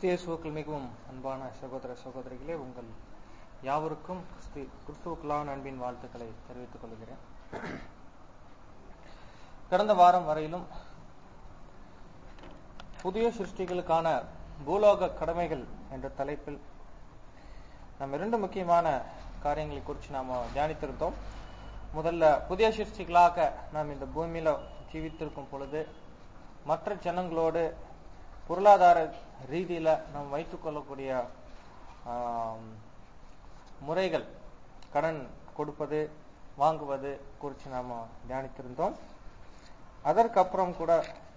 கிறிஸ்து இயேசுவுக்குள் மிகவும் அன்பான சகோதர சகோதரிகளே உங்கள் யாவருக்கும் கிறிஸ்து கிறிஸ்துவுக்குள்ளான அன்பின் வாழ்த்துக்களை தெரிவித்துக் கொள்கிறேன் கடந்த வாரம் வரையிலும் புதிய சிருஷ்டிகளுக்கான பூலோக கடமைகள் என்ற தலைப்பில் நம்ம இரண்டு முக்கியமான காரியங்களை குறித்து நாம தியானித்திருந்தோம் முதல்ல புதிய சிருஷ்டிகளாக நாம் இந்த பூமியில ஜீவித்திருக்கும் பொழுது மற்ற ஜனங்களோடு பொருளாதார ரீதியில நாம் வைத்துக் கொள்ளக்கூடிய ஆம், முறைகள் கடன் கொடுப்பது வாங்குவது குறித்து நாம தியானித்திருந்தோம் அதற்கப்புறம் கூட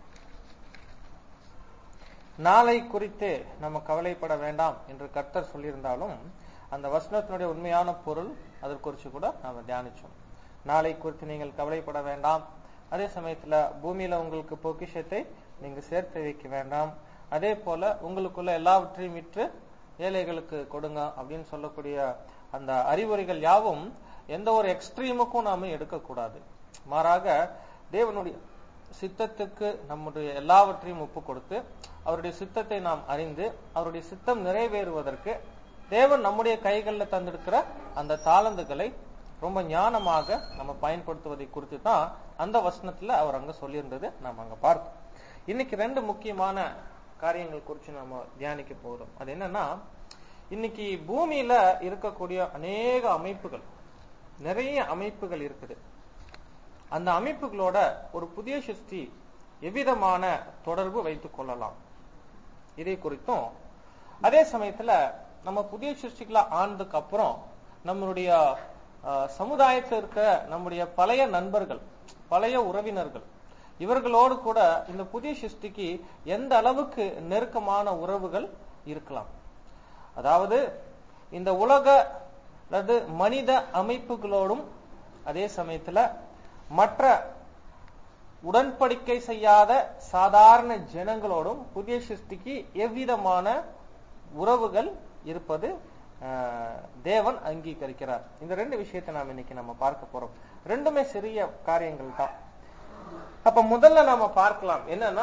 நாளை குறித்து நம்ம கவலைப்பட வேண்டாம் என்று கர்த்தர் சொல்லியிருந்தாலும் அந்த வசனத்தினுடைய உண்மையான பொருள் அதை குறித்து கூட நாம தியானிச்சோம் நாளை குறித்து நீங்கள் கவலைப்பட வேண்டாம் அதே சமயத்துல பூமியில உங்களுக்கு பொக்கிஷத்தை நீங்க சேர்த்து வைக்க வேண்டாம் அதே போல உங்களுக்குள்ள எல்லாவற்றையும் விற்று ஏழைகளுக்கு கொடுங்க அப்படின்னு சொல்லக்கூடிய அந்த அறிவுரைகள் யாவும் எந்த ஒரு எக்ஸ்ட்ரீமுக்கும் நாம எடுக்கக்கூடாது மாறாக தேவனுடைய சித்தத்துக்கு நம்முடைய எல்லாவற்றையும் ஒப்பு கொடுத்து அவருடைய சித்தத்தை நாம் அறிந்து அவருடைய சித்தம் நிறைவேறுவதற்கு தேவன் நம்முடைய கைகளில் தந்திருக்கிற அந்த தாளந்துகளை ரொம்ப ஞானமாக நம்ம பயன்படுத்துவதை குறித்து தான் அந்த வசனத்துல அவர் அங்க சொல்லியிருந்தது நம்ம அங்க பார்த்தோம் இன்னைக்கு ரெண்டு முக்கியமான காரியங்கள் குறித்து நம்ம தியானிக்க போகிறோம் அது என்னன்னா இன்னைக்கு பூமியில இருக்கக்கூடிய அநேக அமைப்புகள் நிறைய அமைப்புகள் இருக்குது அந்த அமைப்புகளோட ஒரு புதிய சிருஷ்டி எவ்விதமான தொடர்பு வைத்துக் கொள்ளலாம் இதை குறித்தும் அதே சமயத்துல நம்ம புதிய சிருஷ்டிகளா ஆனதுக்கு அப்புறம் நம்மளுடைய அஹ், சமுதாயத்தில் இருக்க நம்முடைய பழைய நண்பர்கள் பழைய உறவினர்கள் இவர்களோடு கூட இந்த புதிய சிருஷ்டிக்கு எந்த அளவுக்கு நெருக்கமான உறவுகள் இருக்கலாம் அதாவது இந்த உலக அல்லது மனித அமைப்புகளோடும் அதே சமயத்துல மற்ற உடன்படிக்கை செய்யாத சாதாரண ஜனங்களோடும் புதிய சிருஷ்டிக்கு எவ்விதமான உறவுகள் இருப்பது அஹ், தேவன் அங்கீகரிக்கிறார் இந்த ரெண்டு விஷயத்தை நாம் இன்னைக்கு நம்ம பார்க்க போறோம் ரெண்டுமே சிறிய காரியங்கள் தான் அப்ப முதல்ல நாம பார்க்கலாம் என்னன்னா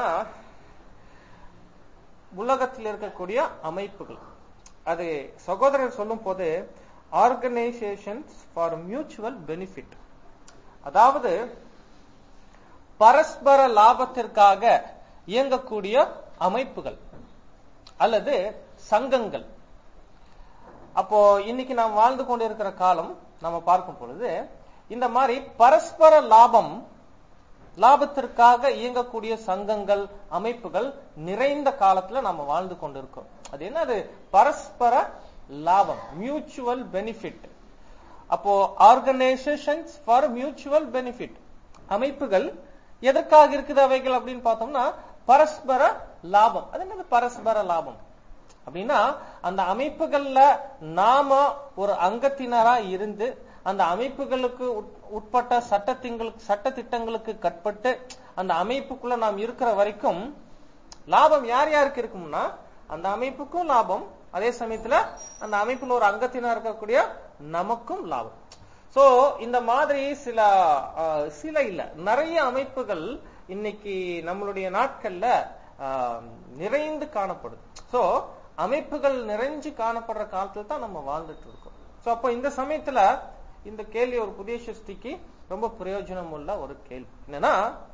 உலகத்தில் இருக்கக்கூடிய அமைப்புகள் அது சகோதரர் சொல்லும் போது ஆர்கனைசேஷன்ஸ் ஃபார் மியூச்சுவல் பெனிஃபிட் அதாவது பரஸ்பர லாபத்திற்காக இயங்கக்கூடிய அமைப்புகள் அல்லது சங்கங்கள் அப்போ இன்னைக்கு நாம் வாழ்ந்து கொண்டிருக்கிற காலம் நம்ம பார்க்கும் பொழுது இந்த மாதிரி பரஸ்பர லாபம் லாபத்திற்காக இயங்கக்கூடிய சங்கங்கள் அமைப்புகள் நிறைந்த காலத்துல நம்ம வாழ்ந்து கொண்டிருக்கோம் அது என்னது பரஸ்பர லாபம் மியூச்சுவல் பெனிஃபிட் அப்போ ஆர்கனைசேஷன்ஸ் ஃபார் மியூச்சுவல் பெனிஃபிட் அமைப்புகள் எதற்காக இருக்குது அவைகள் அப்படின்னு பார்த்தோம்னா பரஸ்பர லாபம் அது என்னது பரஸ்பர லாபம் அப்படின்னா அந்த அமைப்புகள்ல நாம ஒரு அங்கத்தினரா இருந்து அந்த அமைப்புகளுக்கு உட்- உட்பட்ட சட்டத்திங்களுக்கு சட்ட திட்டங்களுக்கு கட்பட்டு அந்த அமைப்புக்குள்ள நாம் இருக்கிற வரைக்கும் லாபம் யார் யாருக்கு இருக்கும்னா அந்த அமைப்புக்கும் லாபம் அதே சமயத்துல அந்த அமைப்புல ஒரு அங்கத்தினா இருக்கக்கூடிய நமக்கும் லாபம் சோ இந்த மாதிரி சில அஹ், சில இல்ல நிறைய அமைப்புகள் இன்னைக்கு நம்மளுடைய நாட்கள்ல அஹ், நிறைந்து காணப்படுது சோ அமைப்புகள் நிறைஞ்சு காணப்படுற காலத்துல தான் நம்ம வாழ்ந்துட்டு இருக்கோம் சோ அப்போ இந்த சமயத்துல இந்த கேள்வி ஒரு புதிய சிருஷ்டிக்கு ரொம்ப பிரயோஜனம் உள்ள ஒரு கேள்வி என்னன்னா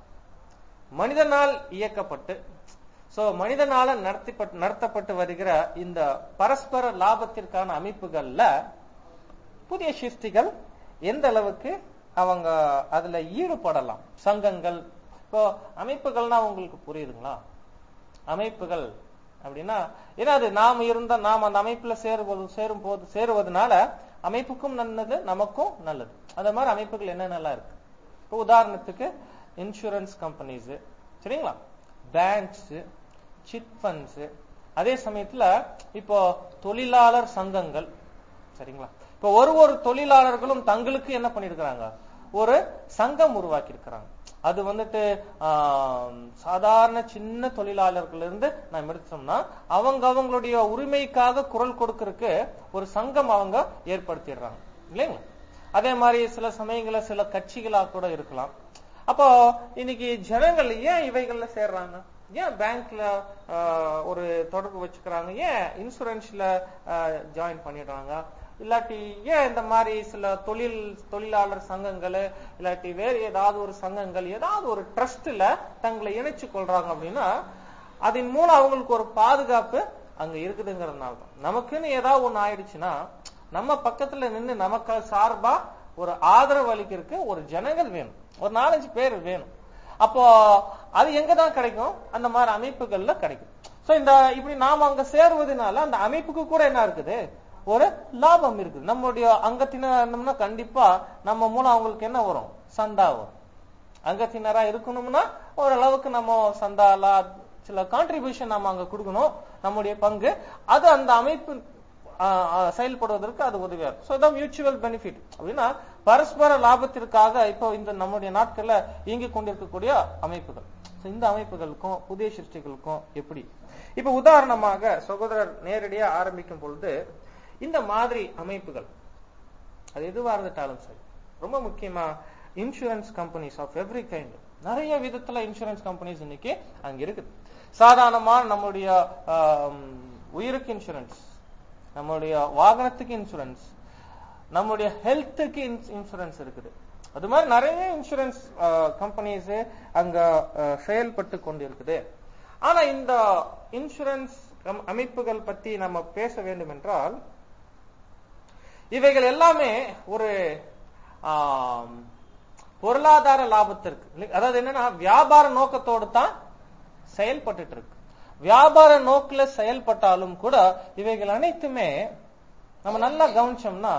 மனிதனால் இயக்கப்பட்டு சோ மனிதனால நடத்திப்பட்டு நடத்தப்பட்டு வருகிற இந்த பரஸ்பர லாபத்திற்கான அமைப்புகள்ல புதிய சிருஷ்டிகள் எந்த அளவுக்கு அவங்க அதுல ஈடுபடலாம் சங்கங்கள் இப்போ அமைப்புகள்னா உங்களுக்கு புரியுதுங்களா அமைப்புகள் அப்படின்னா ஏன்னா அது நாம் இருந்த நாம் அந்த அமைப்புல சேருவது சேரும் போது சேருவதனால அமைப்புக்கும் நல்லது நமக்கும் நல்லது அந்த மாதிரி அமைப்புகள் என்னென்னலாம் இருக்கு இப்போ உதாரணத்துக்கு இன்சூரன்ஸ் கம்பெனிஸ் சரிங்களா பேங்க்ஸ் சிட் ஃபண்ட்ஸ் அதே சமயத்துல இப்போ தொழிலாளர் சங்கங்கள் சரிங்களா இப்போ ஒரு ஒரு தொழிலாளர்களும் தங்களுக்கு என்ன பண்ணிருக்கிறாங்க ஒரு சங்கம் உருவாக்கி இருக்கிறாங்க அது வந்துட்டு ஆம், சாதாரண சின்ன தொழிலாளர்கள் இருந்து நாம் எடுத்தோம்னா அவங்க அவங்களுடைய உரிமைக்காக குரல் கொடுக்கறதுக்கு ஒரு சங்கம் அவங்க ஏற்படுத்திடுறாங்க இல்லைங்களா அதே மாதிரி சில சமயங்கள்ல சில கட்சிகளா கூட இருக்கலாம் அப்போ இன்னைக்கு ஜனங்கள் ஏன் இவைகள்ல சேர்றாங்க ஏன் பேங்க்ல ஒரு தொடர்பு வச்சுக்கிறாங்க ஏன் இன்சூரன்ஸ்ல ஜாயின் பண்ணிடுறாங்க இல்லாட்டி ஏன் இந்த மாதிரி சில தொழில் தொழிலாளர் சங்கங்கள் இல்லாட்டி வேறு ஏதாவது ஒரு சங்கங்கள் ஏதாவது ஒரு ட்ரஸ்ட்ல தங்களை இணைச்சு கொள்றாங்க அப்படின்னா அதன் மூலம் அவங்களுக்கு ஒரு பாதுகாப்பு அங்க இருக்குதுங்கிறதுனால தான் நமக்குன்னு ஏதாவது ஒண்ணு ஆயிடுச்சுன்னா நம்ம பக்கத்துல நின்று நமக்கு சார்பா ஒரு ஆதரவு அளிக்கிறதுக்கு ஒரு ஜனங்கள் வேணும் ஒரு நாலஞ்சு பேர் வேணும் அப்போ அது எங்க தான் கிடைக்கும் அந்த மாதிரி அமைப்புகள்ல கிடைக்கும் சோ இந்த இப்படி நாம அங்க சேருவதனால அந்த அமைப்புக்கு கூட என்ன இருக்குது ஒரு லாபம் இருக்குது நம்மளுடைய அங்கத்தினர் இருந்தோம்னா கண்டிப்பா நம்ம மூலம் அவங்களுக்கு என்ன வரும் சந்தா வரும் அங்கத்தினரா இருக்கணும்னா ஓரளவுக்கு நம்ம சந்தாலா சில கான்ட்ரிபியூஷன் நம்ம அங்க கொடுக்கணும் நம்முடைய பங்கு அது அந்த அமைப்பு ஆஹ், ஆஹ், செயல்படுவதற்கு அது உதவியா இருக்கும் ஸோ இதான் மியூச்சுவல் பெனிஃபிட் அப்படின்னா பரஸ்பர லாபத்திற்காக இப்போ இந்த நம்முடைய நாட்கள்ல இயங்கிக் கொண்டிருக்கக்கூடிய அமைப்புகள் So இந்த அமைப்புகளுக்கும் புதிய சிருஷ்டிகளுக்கும் எப்படி இப்ப உதாரணமாக சகோதரர் நேரடியா ஆரம்பிக்கும் பொழுது இந்த மாதிரி அமைப்புகள் அது எதுவா இருந்துட்டாலும் சரி ரொம்ப முக்கியமா insurance companies of every kind நிறைய விதத்துல இன்சூரன்ஸ் கம்பெனிஸ் இன்னைக்கு அங்க இருக்குது சாதாரணமா நம்மளுடைய ஆம், உயிருக்கு இன்சூரன்ஸ் நம்மளுடைய வாகனத்துக்கு இன்சூரன்ஸ் நம்மளுடைய ஹெல்த்துக்கு இன்சூரன்ஸ் இருக்குது அது மாதிரி நிறைய இன்சூரன்ஸ் கம்பெனிஸ் அங்க அஹ், செயல்பட்டு கொண்டிருக்குது ஆனா இந்த இன்சூரன்ஸ் அமைப்புகள் பத்தி நம்ம பேச வேண்டும் என்றால் இவைகள் எல்லாமே ஒரு ஆம், பொருளாதார லாபத்திற்கு இல்ல- அதாவது என்னன்னா வியாபார நோக்கத்தோடு தான் செயல்பட்டுட்டு இருக்கு வியாபார நோக்கில செயல்பட்டாலும் கூட இவைகள் அனைத்துமே நம்ம நல்லா கவனிச்சோம்னா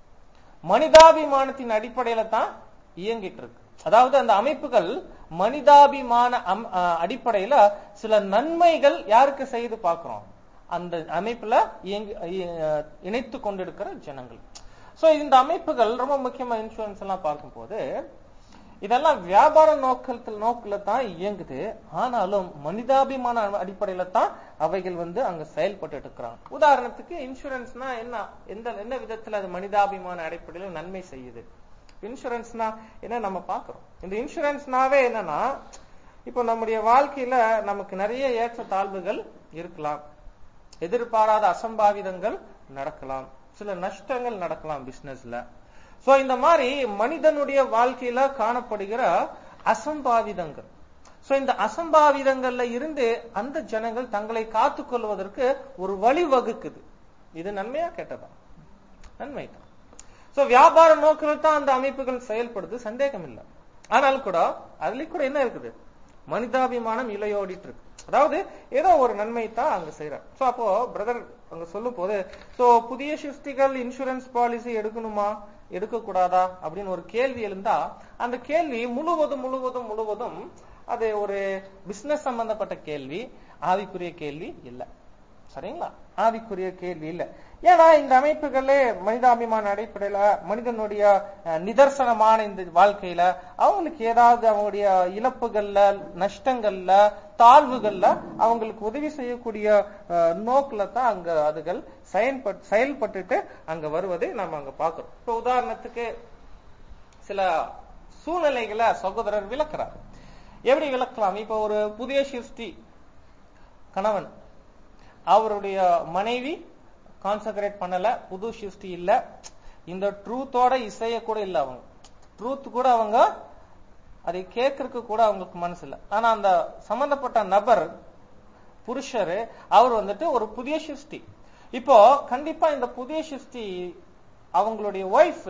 மனிதாபிமானத்தின் அடிப்படையில தான் இயங்கிட்டு இருக்கு அதாவது அந்த அமைப்புகள் மனிதாபிமான அம்- அஹ் அடிப்படையில சில நன்மைகள் யாருக்கு செய்து பார்க்கிறோம் அந்த அமைப்புல இயங்கி அஹ் இணைத்து கொண்டிருக்கிற ஜனங்கள் சோ இந்த அமைப்புகள் ரொம்ப முக்கியமா இன்சூரன்ஸ் எல்லாம் பார்க்கும்போது இதெல்லாம் வியாபார நோக்கத்தில் நோக்கில தான் இயங்குது ஆனாலும் மனிதாபிமான அடிப்படையில தான் அவைகள் வந்து அங்க செயல்பட்டு இருக்கிறாங்க உதாரணத்துக்கு இன்சூரன்ஸ்னா என்ன எந்த என்ன விதத்துல அது மனிதாபிமான அடிப்படையில நன்மை செய்யுது இன்சூரன்ஸ்னா என்ன நம்ம பார்க்கிறோம் இந்த இன்சூரன்ஸ்னாவே என்னன்னா இப்போ நம்முடைய வாழ்க்கையில நமக்கு நிறைய ஏற்ற தாழ்வுகள் இருக்கலாம் எதிர்பாராத அசம்பாவிதங்கள் நடக்கலாம் சில நஷ்டங்கள் நடக்கலாம் பிசினஸ்ல சோ இந்த மாதிரி மனிதனுடைய வாழ்க்கையில காணப்படுகிற அசம்பாவிதங்கள் சோ இந்த அசம்பாவிதங்கள்ல இருந்து அந்த ஜனங்கள் தங்களை காத்துக் கொள்வதற்கு ஒரு வழி வகுக்குது இது நன்மையா கெட்டதா நன்மை தான் சோ வியாபார நோக்கில் தான் அந்த அமைப்புகள் செயல்படுது சந்தேகம் இல்லை ஆனால் கூட அதுலயும் கூட என்ன இருக்குது மனிதாபிமானம் இலையோடிட்டு இருக்கு அதாவது ஏதோ ஒரு நன்மை தான் அங்க செய்யறார் சோ அப்போ பிரதர் அங்க சொல்லும் போது சோ புதிய சிருஷ்டிகள் இன்சூரன்ஸ் பாலிசி எடுக்கணுமா எடுக்க கூடாதா அப்படின்னு ஒரு கேள்வி எழுந்தா அந்த கேள்வி முழுவதும் முழுவதும் முழுவதும் அது ஒரு பிசினஸ் சம்பந்தப்பட்ட கேள்வி ஆவிக்குரிய கேள்வி இல்லை சரிங்களா ஆவிக்குரிய கேள்வி இல்ல ஏன்னா இந்த அமைப்புகளே மனிதாபிமான அடிப்படையில மனிதனுடைய அஹ், நிதர்சனமான இந்த வாழ்க்கையில அவங்களுக்கு ஏதாவது அவங்களுடைய இழப்புகள்ல நஷ்டங்கள்ல தாழ்வுகள்ல அவங்களுக்கு உதவி செய்யக்கூடிய அஹ், நோக்குல தான் அங்க அதுகள் செயல்பட்டு செயல்பட்டுட்டு அங்க வருவதை நம்ம அங்க பாக்குறோம் இப்ப உதாரணத்துக்கு சில சூழ்நிலைகளை சகோதரர் விளக்குறார் எப்படி விளக்கலாம் இப்ப ஒரு புதிய சிருஷ்டி கணவன் அவருடைய மனைவி கான்சன்ட்ரேட் பண்ணல புது சிருஷ்டி இல்ல இந்த ட்ரூத்தோட இசைய கூட இல்ல அவங்க ட்ரூத் கூட அவங்க அதை கேட்கறதுக்கு கூட அவங்களுக்கு மனசு இல்ல ஆனா அந்த சம்பந்தப்பட்ட நபர் புருஷர் அவர் வந்துட்டு ஒரு புதிய சிருஷ்டி இப்போ கண்டிப்பா இந்த புதிய சிருஷ்டி அவங்களுடைய ஒய்ஃப்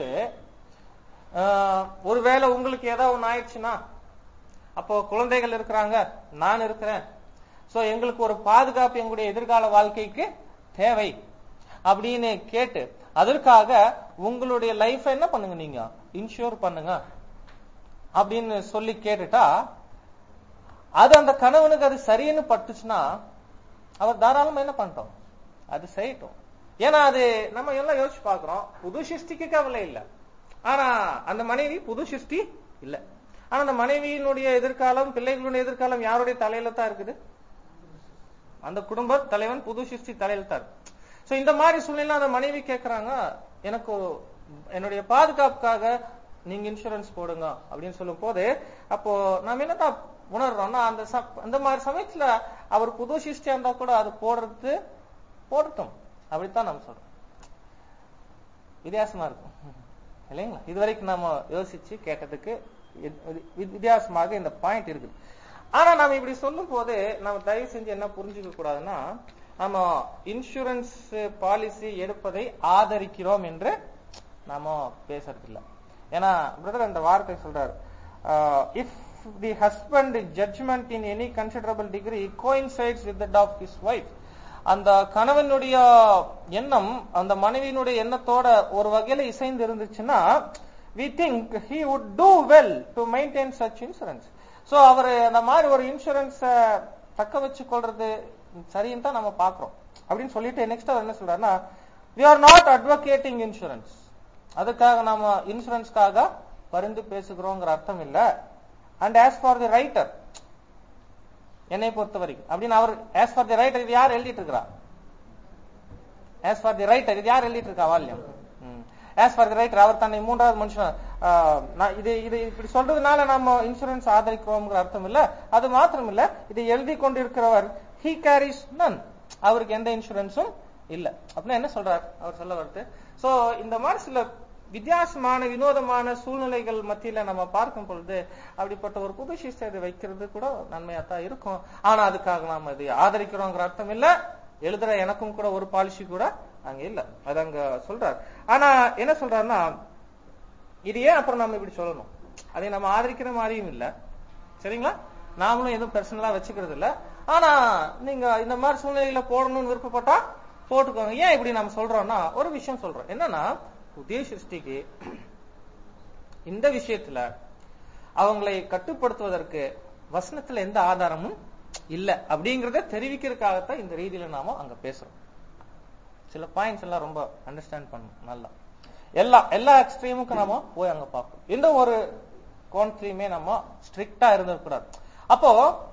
ஒருவேளை உங்களுக்கு ஏதாவது ஒண்ணு ஆயிடுச்சுன்னா அப்போ குழந்தைகள் இருக்கிறாங்க நான் இருக்கிறேன் சோ எங்களுக்கு ஒரு பாதுகாப்பு எங்களுடைய எதிர்கால வாழ்க்கைக்கு தேவை அப்படின்னு கேட்டு அதற்காக உங்களுடைய லைஃப் என்ன பண்ணுங்க நீங்க இன்சூர் பண்ணுங்க அப்படின்னு சொல்லி கேட்டுட்டா அது அந்த கணவனுக்கு அது சரின்னு பட்டுச்சுன்னா அவர் தாராளமா என்ன பண்ணிட்டோம் அது செய்யட்டும் ஏன்னா அது நம்ம எல்லாம் யோசிச்சு பாக்குறோம் புது சிருஷ்டிக்கு கவலை இல்ல ஆனா அந்த மனைவி புது சிருஷ்டி இல்ல ஆனா அந்த மனைவியினுடைய எதிர்காலம் பிள்ளைகளுடைய எதிர்காலம் யாருடைய தலையில தான் இருக்குது அந்த குடும்ப தலைவன் புது சிருஷ்டி தலையில தான் இருக்கு சோ இந்த மாதிரி சூழ்நிலை அந்த மனைவி கேக்குறாங்க எனக்கு ஒரு- என்னுடைய பாதுகாப்புக்காக நீங்க இன்சூரன்ஸ் போடுங்க அப்படின்னு சொல்லும் போது அப்போ நாம என்னதான் உணர்றோம்னா அந்த ச- அந்த மாதிரி சமயத்துல அவர் புது சிருஷ்டியா இருந்தா கூட அது போடுறது போடட்டும் அப்படித்தான் நம்ம சொல்றோம் வித்தியாசமா இருக்கும் இல்லைங்களா இது வரைக்கும் நம்ம யோசிச்சு கேட்டதுக்கு இது- இது வித்தியாசமாக இந்த பாயிண்ட் இருக்குது ஆனா நாம இப்படி சொல்லும் போது நம்ம தயவு செஞ்சு என்ன புரிஞ்சுக்க கூடாதுன்னா நம்ம இன்சூரன்ஸ் பாலிசி எடுப்பதை ஆதரிக்கிறோம் என்று நாம பேசுறது இல்ல ஏன்னா பிரதர் அந்த வார்த்தை சொல்றாரு if the husband judgement in any considerable degree coincides with that of his wife அந்த கணவனுடைய எண்ணம் அந்த மனைவியினுடைய எண்ணத்தோட ஒரு வகையில இசைந்து இருந்துச்சுன்னா we think he would do well to maintain such insurance so அவர் அந்த மாதிரி ஒரு இன்சூரன்ஸ் தக்க வச்சு கொள்றது சரின்னு தான் நம்ம பாக்குறோம் அப்படின்னு சொல்லிட்டு நெக்ஸ்ட் அவர் என்ன சொல்றாருன்னா we are not advocating insurance அதுக்காக நாம இன்சூரன்ஸ்க்காக பரிந்து பேசுகிறோங்கிற அர்த்தம் இல்ல and as for the writer என்னை பொறுத்த வரைக்கும் அப்படின்னு அவர் ஆஸ் ஃபார் தி ரைட்டர் இது யார் எழுதிட்டு இருக்கிறா ஆஸ் ஃபார் தி ரைட்டர் இது யார் எழுதிட்டு இருக்கா volume as for the writer அவர் தன்னை மூன்றாவது மனுஷன் ஆஹ், நான் இது இது இப்படி சொல்றதுனால நம்ம இன்சூரன்ஸ் ஆதரிக்கிறோம்ங்கிற அர்த்தம் இல்ல அது மாத்திரம் இல்ல இதை எழுதி கொண்டிருக்கிறவர் ஹி கேரிஸ் நன் அவருக்கு எந்த இன்சூரன்ஸும் இல்ல அப்படின்னா என்ன சொல்றார் அவர் சொல்ல வருது சோ இந்த மாதிரி சில வித்தியாசமான வினோதமான சூழ்நிலைகள் மத்தியில நம்ம பார்க்கும் பொழுது அப்படிப்பட்ட ஒரு புது சிஸ்டர் இதை வைக்கிறது கூட நன்மையா தான் இருக்கும் ஆனா அதுக்காக நாம இதை ஆதரிக்கிறோங்கிற அர்த்தம் இல்ல எழுதுற எனக்கும் கூட ஒரு பாலிசி கூட அங்க இல்ல அது அங்க சொல்றார் ஆனா என்ன சொல்றாருன்னா இது ஏன் அப்புறம் நம்ம இப்படி சொல்லணும் அதை நம்ம ஆதரிக்கிற மாதிரியும் இல்ல சரிங்களா நாமளும் எதுவும் பர்சனலா வச்சுக்கிறது இல்ல ஆனா நீங்க இந்த மாதிரி சூழ்நிலையில போடணும்னு விருப்பப்பட்டா போட்டுக்கோங்க ஏன் இப்படி நம்ம சொல்றோம்னா ஒரு விஷயம் சொல்றோம் என்னன்னா புதிய சிருஷ்டிக்கு இந்த விஷயத்துல அவங்களை கட்டுப்படுத்துவதற்கு வசனத்துல எந்த ஆதாரமும் இல்ல அப்படிங்கறத தெரிவிக்கிறதுக்காகத்தான் இந்த ரீதியில நாம அங்க பேசுறோம் சில பாயிண்ட்ஸ் எல்லாம் ரொம்ப அண்டர்ஸ்டாண்ட் பண்ணணும் நல்லா எல்லா எல்லா எக்ஸ்ட்ரீமுக்கும் நாம போய் அங்க பார்ப்போம் எந்த ஒரு கோணத்திலையுமே நம்ம ஸ்ட்ரிக்டா இருந்திருக்கூடாது அப்போ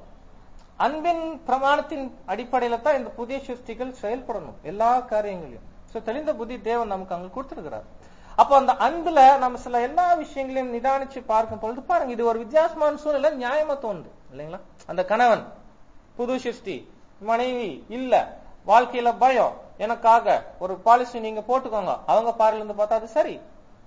அன்பின் பிரமாணத்தின் அடிப்படையில தான் இந்த புதிய சிருஷ்டிகள் செயல்படணும் எல்லா காரியங்களையும் சோ தெளிந்த புத்தி தேவன் நமக்கு அங்க கொடுத்திருக்கிறார் அப்போ அந்த அன்புல நம்ம சில எல்லா விஷயங்களையும் நிதானிச்சு பார்க்கும் பொழுது பாருங்க இது ஒரு வித்தியாசமான சூழ்நிலை நியாயமா தோணுது இல்லைங்களா அந்த கணவன் புது சிருஷ்டி மனைவி இல்ல வாழ்க்கையில பயம் எனக்காக ஒரு பாலிசி நீங்க போட்டுக்கோங்க அவங்க பார்வையில இருந்து பார்த்தா அது சரி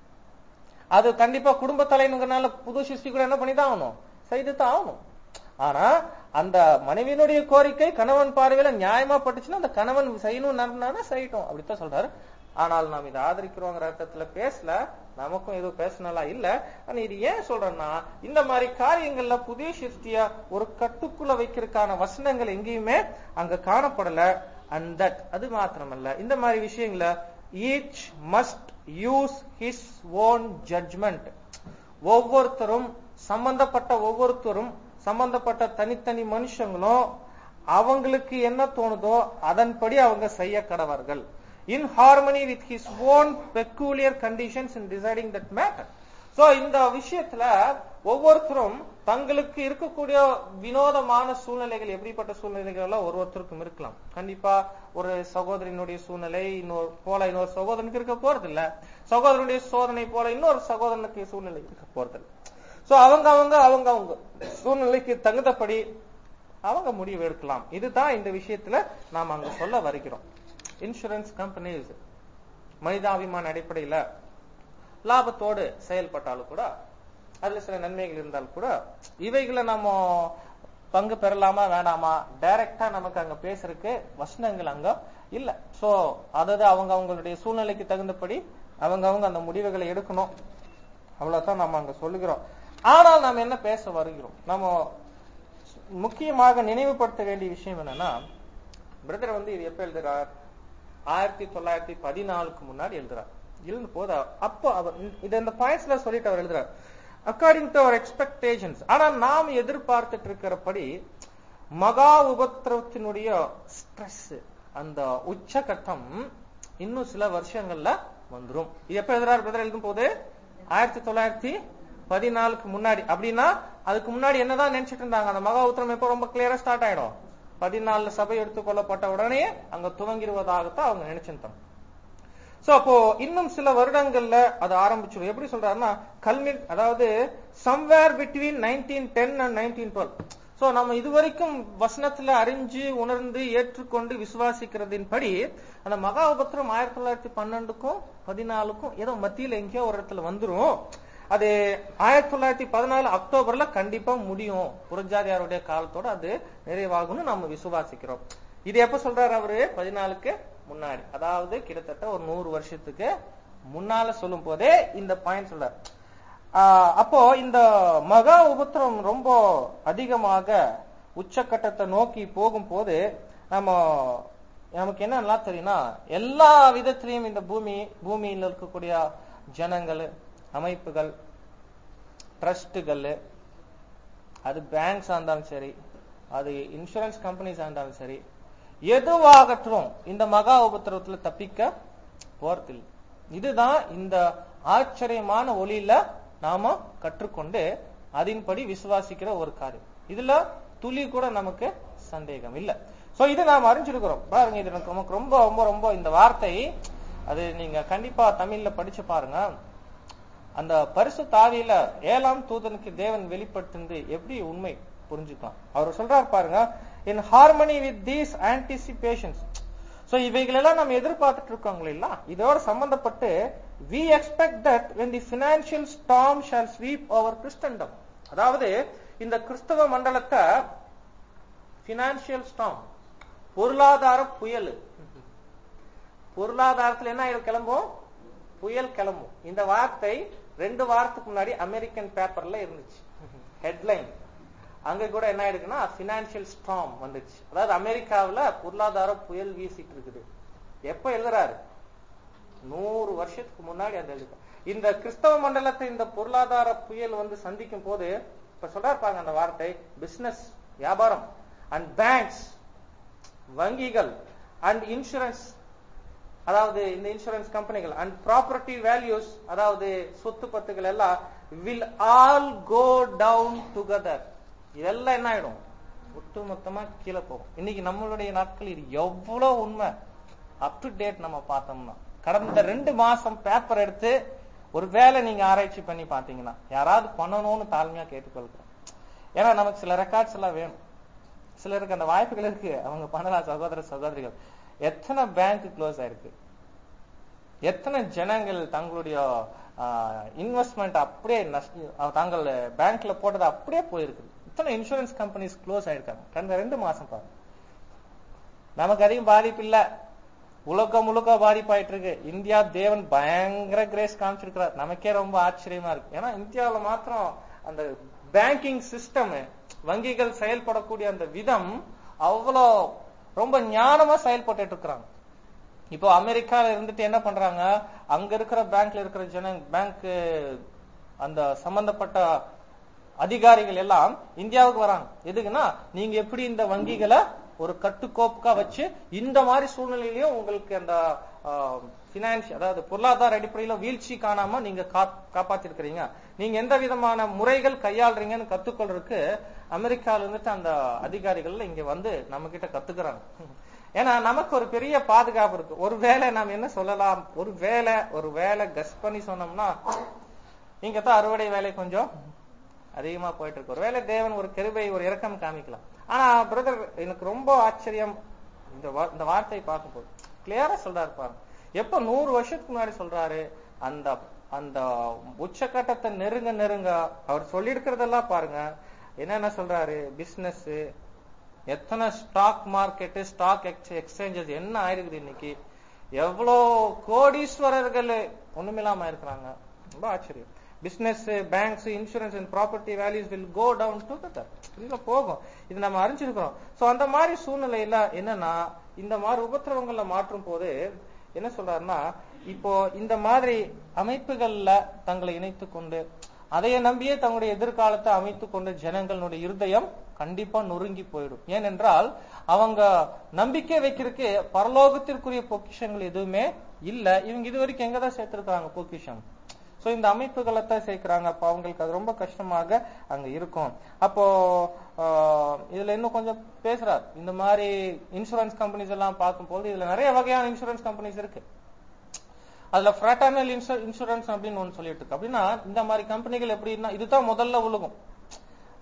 அது கண்டிப்பா குடும்ப தலைவனுங்கனால புது சிருஷ்டி கூட என்ன பண்ணிதான் ஆகணும் செய்து தான் ஆகணும் ஆனா அந்த மனைவியினுடைய கோரிக்கை கணவன் பார்வையில நியாயமா பட்டுச்சுன்னா அந்த கணவன் செய்யணும் நடந்தானா செய்யட்டும் அப்படித்தான் சொல்றாரு ஆனால் நாம் இதை ஆதரிக்கிறோங்கிற அர்த்தத்துல பேசல நமக்கும் எதுவும் பேசினாலா இல்ல ஆனா இது ஏன் சொல்றேன்னா இந்த மாதிரி காரியங்கள்ல புதிய சிருஷ்டியா ஒரு கட்டுக்குள்ள வைக்கிறதுக்கான வசனங்கள் எங்கேயுமே அங்க காணப்படல அண்ட் தட் அது மாத்திரமல்ல இந்த மாதிரி விஷயங்கள each must use his own judgement ஒவ்வொருத்தரும் சம்பந்தப்பட்ட ஒவ்வொருத்தரும் சம்பந்தப்பட்ட தனித்தனி மனுஷங்களும் அவங்களுக்கு என்ன தோணுதோ அதன்படி அவங்க செய்ய கடவர்கள் in harmony with his own peculiar conditions in deciding that matter so இந்த விஷயத்துல ஒவ்வொருத்தரும் தங்களுக்கு இருக்கக்கூடிய வினோதமான சூழ்நிலைகள் எப்படிப்பட்ட சூழ்நிலைகள் எல்லாம் ஒருத்தருக்கும் இருக்கலாம் கண்டிப்பா ஒரு சகோதரனுடைய சூழ்நிலை இன்னொரு போல இன்னொரு சகோதரனுக்கு இருக்க போறது இல்ல சகோதரனுடைய சோதனை போல இன்னொரு சகோதரனுக்கு சூழ்நிலை இருக்க போறது இல்ல சோ அவங்க அவங்க அவங்க அவங்க சூழ்நிலைக்கு தகுந்தபடி அவங்க முடிவு எடுக்கலாம் இதுதான் இந்த விஷயத்துல நாம் அங்க சொல்ல வருகிறோம் இன்சூரன்ஸ் கம்பெனிஸ் மனிதாபிமான அடிப்படையில லாபத்தோடு செயல்பட்டாலும் கூட அதுல சில நன்மைகள் இருந்தாலும் கூட இவைகளை நம்ம பங்கு பெறலாமா வேணாமா டைரக்டா நமக்கு அங்க பேசுறதுக்கு வசனங்கள் அங்க இல்ல சோ அதாவது அவங்க அவங்களுடைய சூழ்நிலைக்கு தகுந்தபடி அவங்க அவங்க அந்த முடிவுகளை எடுக்கணும் அவ்வளவுதான் நம்ம அங்க சொல்லுகிறோம் ஆனால் நாம் என்ன பேச வருகிறோம் நம்ம முக்கியமாக நினைவுபடுத்த வேண்டிய விஷயம் என்னன்னா பிரதர் வந்து இது எப்ப எழுதுறார் ஆயிரத்தி தொள்ளாயிரத்தி பதினாலுக்கு முன்னாடி எழுதுறார் எழுந்து போது அப்போ அவர் இது இந்த பாயிண்ட்ஸ்ல சொல்லிட்டு அவர் எழுதுறார் அக்கார்டிங் டு அவர் எக்ஸ்பெக்டேஷன்ஸ் ஆனா நாம் எதிர்பார்த்துட்டு இருக்கிறபடி மகா உபத்திரவத்தினுடைய ஸ்ட்ரெஸ் அந்த உச்சகட்டம் இன்னும் சில வருஷங்கள்ல வந்துரும் இது எப்ப எழுதுறாரு பிரதர் எழுதும் போது ஆயிரத்தி தொள்ளாயிரத்தி பதினாலுக்கு முன்னாடி அப்படின்னா அதுக்கு முன்னாடி என்னதான் நினைச்சிட்டு இருந்தாங்க அந்த மகா உத்தரம் எப்போ ரொம்ப கிளியரா ஸ்டார்ட் ஆயிடும் பதினாலுல சபை எடுத்துக்கொள்ளப்பட்ட உடனே அங்க துவங்கிடுவதாகத்தான் அவங்க நினைச்சிருந்தாங்க சோ அப்போ இன்னும் சில வருடங்கள்ல அது ஆரம்பிச்சிடும் எப்படி சொல்றாருன்னா கல்மி அதாவது somewhere between nineteen ten and nineteen twelve so நம்ம இதுவரைக்கும் வசனத்துல அறிஞ்சு உணர்ந்து ஏற்றுக்கொண்டு விசுவாசிக்கிறதின்படி அந்த மகா உபத்திரம் ஆயிரத்தி தொள்ளாயிரத்தி பன்னெண்டுக்கும் பதினாலுக்கும் ஏதோ மத்தியில எங்கேயோ ஒரு இடத்துல வந்துரும் அது ஆயிரத்தி தொள்ளாயிரத்தி பதினாலு அக்டோபர்ல கண்டிப்பா முடியும் புரஜாதியாருடைய காலத்தோட அது நிறைவாகும்னு நம்ம விசுவாசிக்கிறோம் இது எப்ப சொல்றாரு அவரு பதினாலுக்கு முன்னாடி அதாவது கிட்டத்தட்ட ஒரு நூறு வருஷத்துக்கு முன்னால சொல்லும் போதே இந்த பாயிண்ட் சொல்றாரு ஆஹ் அப்போ இந்த மகா உபத்திரம் ரொம்ப அதிகமாக உச்சக்கட்டத்தை நோக்கி போகும்போது நம்ம நமக்கு என்ன நல்லா தெரியும்னா எல்லா விதத்திலையும் இந்த பூமி பூமியில் இருக்கக்கூடிய ஜனங்கள் அமைப்புகள் ட்ரஸ்ட்டுகள் அது பேங்க்ஸா இருந்தாலும் சரி அது இன்சூரன்ஸ் கம்பெனிஸா இருந்தாலும் சரி எதுவாகட்டும் இந்த மகா உபத்திரவத்துல தப்பிக்க போறதில்லை இதுதான் இந்த ஆச்சரியமான ஒளியில நாம கற்றுக்கொண்டு அதன்படி விசுவாசிக்கிற ஒரு காரியம் இதுல துளி கூட நமக்கு சந்தேகம் இல்ல சோ இது நாம் அறிஞ்சிருக்கிறோம் பாருங்க இது எனக்கு நமக்கு ரொம்ப ரொம்ப ரொம்ப இந்த வார்த்தை அது நீங்க கண்டிப்பா தமிழ்ல படிச்சு பாருங்க அந்த பரிசு தாவியில ஏழாம் தூதனுக்கு தேவன் வெளிப்படுத்தினது எப்படி உண்மை புரிஞ்சுக்கலாம் அவர் சொல்றாரு பாருங்க in harmony with these anticipations so இவைகளெல்லாம் நம்ம எதிர்பார்த்துட்டு இருக்கோங்க இல்ல இதோட சம்பந்தப்பட்டு we expect that when the financial storm shall sweep over Christendom அதாவது இந்த கிறிஸ்தவ மண்டலத்தை பினான்சியல் ஸ்டாம் பொருளாதார புயல் பொருளாதாரத்துல என்ன ஆயிடும் கிளம்பும் புயல் கிளம்பும் இந்த வார்த்தை ரெண்டு வாரத்துக்கு முன்னாடி அமெரிக்கன் பேப்பர்ல இருந்துச்சு ஹெட்லைன் அங்க கூட என்ன ஆயிடுக்குன்னா பினான்சியல் ஸ்டாம் வந்துச்சு அதாவது அமெரிக்காவுல பொருளாதார புயல் வீசிட்டு இருக்குது எப்ப எழுதுறாரு நூறு வருஷத்துக்கு முன்னாடி அந்த எழுது இந்த கிறிஸ்தவ மண்டலத்தை இந்த பொருளாதார புயல் வந்து சந்திக்கும் போது இப்ப சொல்றாரு பாருங்க அந்த வார்த்தை பிசினஸ் வியாபாரம் அண்ட் பேங்க்ஸ் வங்கிகள் அண்ட் இன்சூரன்ஸ் அதாவது இந்த இன்சூரன்ஸ் கம்பெனிகள் அண்ட் ப்ராப்பர்ட்டி வேல்யூஸ் அதாவது சொத்து பத்துகள் எல்லாம் will all go down together இதெல்லாம் என்ன ஆயிடும் ஒட்டு மொத்தமா கீழே போகும் இன்னைக்கு நம்மளுடைய நாட்கள் இது எவ்வளவு உண்மை அப் டு டேட் நம்ம பார்த்தோம்னா கடந்த ரெண்டு மாசம் பேப்பர் எடுத்து ஒரு வேலை நீங்க ஆராய்ச்சி பண்ணி பாத்தீங்கன்னா யாராவது பண்ணணும்னு தாழ்மையா கேட்டுக்கொள்கிறோம் ஏன்னா நமக்கு சில ரெக்கார்ட்ஸ் எல்லாம் வேணும் சிலருக்கு அந்த வாய்ப்புகள் இருக்கு அவங்க பண்ணலாம் சகோதர சகோதரிகள் எத்தனை பேங்க் க்ளோஸ் ஆயிருக்கு எத்தனை ஜனங்கள் தங்களுடைய இன்வெஸ்ட்மெண்ட் அப்படியே தாங்கள் பேங்க்ல போட்டது அப்படியே போயிருக்குது இத்தனை இன்சூரன்ஸ் கம்பெனிஸ் க்ளோஸ் ஆயிருக்காங்க கடந்த ரெண்டு மாசம் பாருங்க நமக்கு அதிகம் பாதிப்பு இல்ல உலகம் முழுக்க பாதிப்பாயிட்டு இருக்கு இந்தியா தேவன் பயங்கர கிரேஸ் காமிச்சிருக்கிறார் நமக்கே ரொம்ப ஆச்சரியமா இருக்கு ஏன்னா இந்தியாவில மாத்திரம் அந்த பேங்கிங் சிஸ்டம் வங்கிகள் செயல்படக்கூடிய அந்த விதம் அவ்வளோ ரொம்ப ஞானமா செயல்பட்டு இருக்கிறாங்க இப்போ அமெரிக்கால இருந்துட்டு என்ன பண்றாங்க அங்க இருக்கிற பேங்க்ல இருக்கிற ஜன பேங்க் அந்த சம்பந்தப்பட்ட அதிகாரிகள் எல்லாம் இந்தியாவுக்கு வராங்க எதுக்குன்னா நீங்க எப்படி இந்த வங்கிகளை ஒரு கட்டுக்கோப்புக்கா வச்சு இந்த மாதிரி சூழ்நிலையிலயும் உங்களுக்கு அந்த பினான்சியல் அதாவது பொருளாதார அடிப்படையில வீழ்ச்சி காணாம நீங்க காப்பாத்திருக்கிறீங்க நீங்க எந்த விதமான முறைகள் கையாளுறீங்கன்னு கத்துக்கொள்றதுக்கு அமெரிக்கால இருந்துட்டு அந்த அதிகாரிகள் இங்க வந்து நம்ம கிட்ட கத்துக்கிறாங்க ஏன்னா நமக்கு ஒரு பெரிய பாதுகாப்பு இருக்கு ஒரு வேலை நாம் என்ன சொல்லலாம் ஒரு வேலை ஒரு வேலை கஸ் பண்ணி சொன்னோம்னா இங்க தான் அறுவடை வேலை கொஞ்சம் அதிகமா போயிட்டு இருக்கு ஒரு வேலை தேவன் ஒரு கருவை ஒரு இறக்கம் காமிக்கலாம் ஆனா பிரதர் எனக்கு ரொம்ப ஆச்சரியம் இந்த இந்த வார்த்தையை பார்க்கும்போது கிளியரா சொல்றாரு பாருங்க எப்ப நூறு வருஷத்துக்கு முன்னாடி சொல்றாரு அந்த அந்த உச்சக்கட்டத்தை நெருங்க நெருங்க அவர் சொல்லி இருக்கிறதெல்லாம் பாருங்க என்னென்ன சொல்றாரு பிசினஸ் எத்தனை ஸ்டாக் மார்க்கெட் ஸ்டாக் எக்ஸ்சேஞ்சஸ் என்ன ஆயிருக்குது இன்னைக்கு எவ்வளோ கோடீஸ்வரர்கள் ஒண்ணுமில்லாம இருக்கிறாங்க ரொம்ப ஆச்சரியம் business banks insurance and property values will go down too இதுல போகும் இது நம்ம அறிஞ்சிருக்கிறோம் சோ அந்த மாதிரி சூழ்நிலையில என்னன்னா இந்த மாதிரி உபத்திரவங்கள்ல மாற்றும் போது என்ன சொல்றாருன்னா இப்போ இந்த மாதிரி அமைப்புகள்ல தங்களை இணைத்து கொண்டு அதைய நம்பியே தங்களுடைய எதிர்காலத்தை அமைத்துக் கொண்ட ஜனங்களுடைய இருதயம் கண்டிப்பா நொறுங்கி போயிடும் ஏனென்றால் அவங்க நம்பிக்கை வைக்கிறதுக்கு பரலோகத்திற்குரிய பொக்கிஷங்கள் எதுவுமே இல்ல இவங்க இது வரைக்கும் எங்கதான் சேர்த்திருக்காங்க பொக்கிஷம் சோ இந்த அமைப்புகளை தான் சேர்க்கிறாங்க அப்ப அவங்களுக்கு அது ரொம்ப கஷ்டமாக அங்க இருக்கும் அப்போ இதுல இன்னும் கொஞ்சம் பேசுறார் இந்த மாதிரி இன்சூரன்ஸ் கம்பெனிஸ் எல்லாம் பார்க்கும்போது இதுல நிறைய வகையான இன்சூரன்ஸ் கம்பெனிஸ் இருக்கு அதுல ஃப்ராட்டர்னல் இன்சூரன்ஸ் அப்படின்னு ஒன்று சொல்லிட்டு இருக்கு அப்படின்னா இந்த மாதிரி கம்பெனிகள் எப்படின்னா இதுதான் முதல்ல உலகம்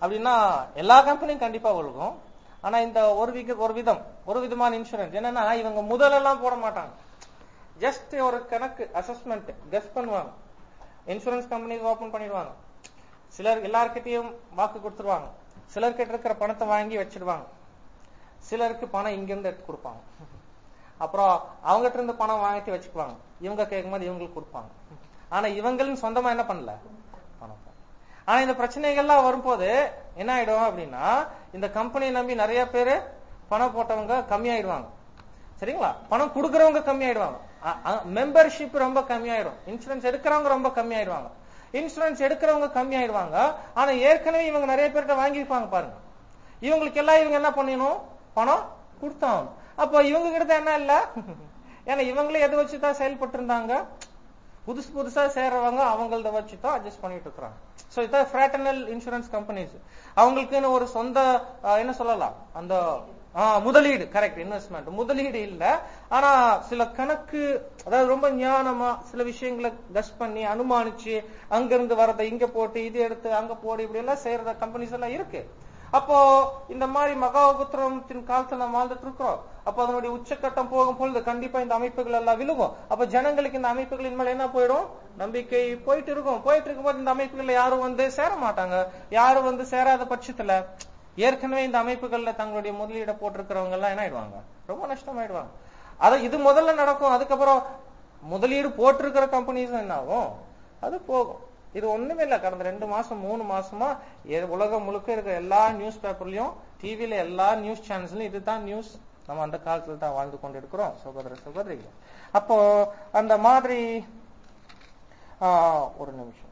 அப்படின்னா எல்லா கம்பெனியும் கண்டிப்பா விழுகும் ஆனா இந்த ஒரு விக ஒரு விதம் ஒரு விதமான இன்சூரன்ஸ் என்னன்னா இவங்க முதலெல்லாம் போட மாட்டாங்க ஜஸ்ட் ஒரு கணக்கு அசஸ்மெண்ட் கெஸ் பண்ணுவாங்க இன்சூரன்ஸ் கம்பெனிஸ் ஓபன் பண்ணிடுவாங்க சிலர் எல்லார்கிட்டயும் வாக்கு கொடுத்துருவாங்க சிலர்கிட்ட இருக்கிற பணத்தை வாங்கி வச்சிடுவாங்க சிலருக்கு பணம் இங்கிருந்து எடுத்து கொடுப்பாங்க அப்புறம் அவங்ககிட்ட இருந்து பணம் வாங்கிட்டு வச்சுக்குவாங்க இவங்க கேட்கும்போது இவங்களுக்கு கொடுப்பாங்க ஆனா இவங்களும் சொந்தமா என்ன பண்ணல பணம் பண்ணல. ஆனா இந்த பிரச்சனைகள்லாம் வரும்போது என்ன ஆயிடும் அப்படின்னா இந்த கம்பெனியை நம்பி நிறைய பேரு பணம் போட்டவங்க கம்மியாயிடுவாங்க சரிங்களா பணம் கொடுக்கறவங்க கம்மியாயிடுவாங்க மெம்பர்ஷிப் ரொம்ப கம்மியாயிடும் இன்சூரன்ஸ் எடுக்கிறவங்க ரொம்ப கம்மியாயிடுவாங்க இன்சூரன்ஸ் எடுக்கிறவங்க கம்மியாயிடுவாங்க ஆனா ஏற்கனவே இவங்க நிறைய பேர்கிட்ட வாங்கியிருப்பாங்க பாருங்க இவங்களுக்கு எல்லாம் இவங்க என்ன பண்ணணும் பணம் கொடுத்தாங்க அப்போ இவங்க கிட்ட என்ன இல்ல ஏன்னா இவங்களே எதை வச்சுதான் செயல்பட்டு இருந்தாங்க புதுசு புதுசா சேர்றவங்க அவங்களத வச்சு தான் அட்ஜஸ்ட் பண்ணிட்டு இருக்காங்க சோ இதான் ஃபிராட்டனல் இன்சூரன்ஸ் கம்பெனிஸ் அவங்களுக்குன்னு ஒரு சொந்த அஹ், என்ன சொல்லலாம் அந்த ஆ, முதலீடு கரெக்ட் இன்வெஸ்ட்மெண்ட் முதலீடு இல்ல ஆனா சில கணக்கு அதாவது ரொம்ப ஞானமா சில விஷயங்களை கஸ் பண்ணி அனுமானிச்சு அங்கிருந்து வரதை இங்க போட்டு இது எடுத்து அங்க போடு இப்படி எல்லாம் செய்யற கம்பெனிஸ் எல்லாம் இருக்கு அப்போ இந்த மாதிரி மகாபுத்திரத்தின் காலத்துல நம்ம வாழ்ந்துட்டு இருக்கிறோம் அப்போ அதனுடைய உச்சக்கட்டம் போகும் பொழுது கண்டிப்பா இந்த அமைப்புகள் எல்லாம் விழுகும் அப்ப ஜனங்களுக்கு இந்த அமைப்புகளின் மேல என்ன போயிடும் நம்பிக்கை போயிட்டு இருக்கும் போயிட்டு இருக்கும்போது இந்த அமைப்புகள்ல யாரும் வந்து சேர மாட்டாங்க யாரும் வந்து சேராத பட்சத்துல ஏற்கனவே இந்த அமைப்புகள்ல தங்களுடைய முதலீட போட்டிருக்கிறவங்க எல்லாம் என்ன ஆயிடுவாங்க ரொம்ப நஷ்டமாயிடுவாங்க அத இது முதல்ல நடக்கும் அதுக்கப்புறம் முதலீடு போட்டிருக்கிற கம்பெனிஸ் என்ன ஆகும் அது போகும் இது ஒண்ணுமே இல்ல கடந்த ரெண்டு மாசம் மூணு மாசமா எ- உலகம் முழுக்க இருக்கிற எல்லா நியூஸ் பேப்பர்லயும் டிவில எல்லா நியூஸ் சேனல்ஸ்லயும் இதுதான் நியூஸ் நம்ம அந்த காலத்துல தான் வாழ்ந்து கொண்டு இருக்கிறோம் சகோதர சகோதரிகள் அப்போ அந்த மாதிரி ஆஹ், ஒரு நிமிஷம்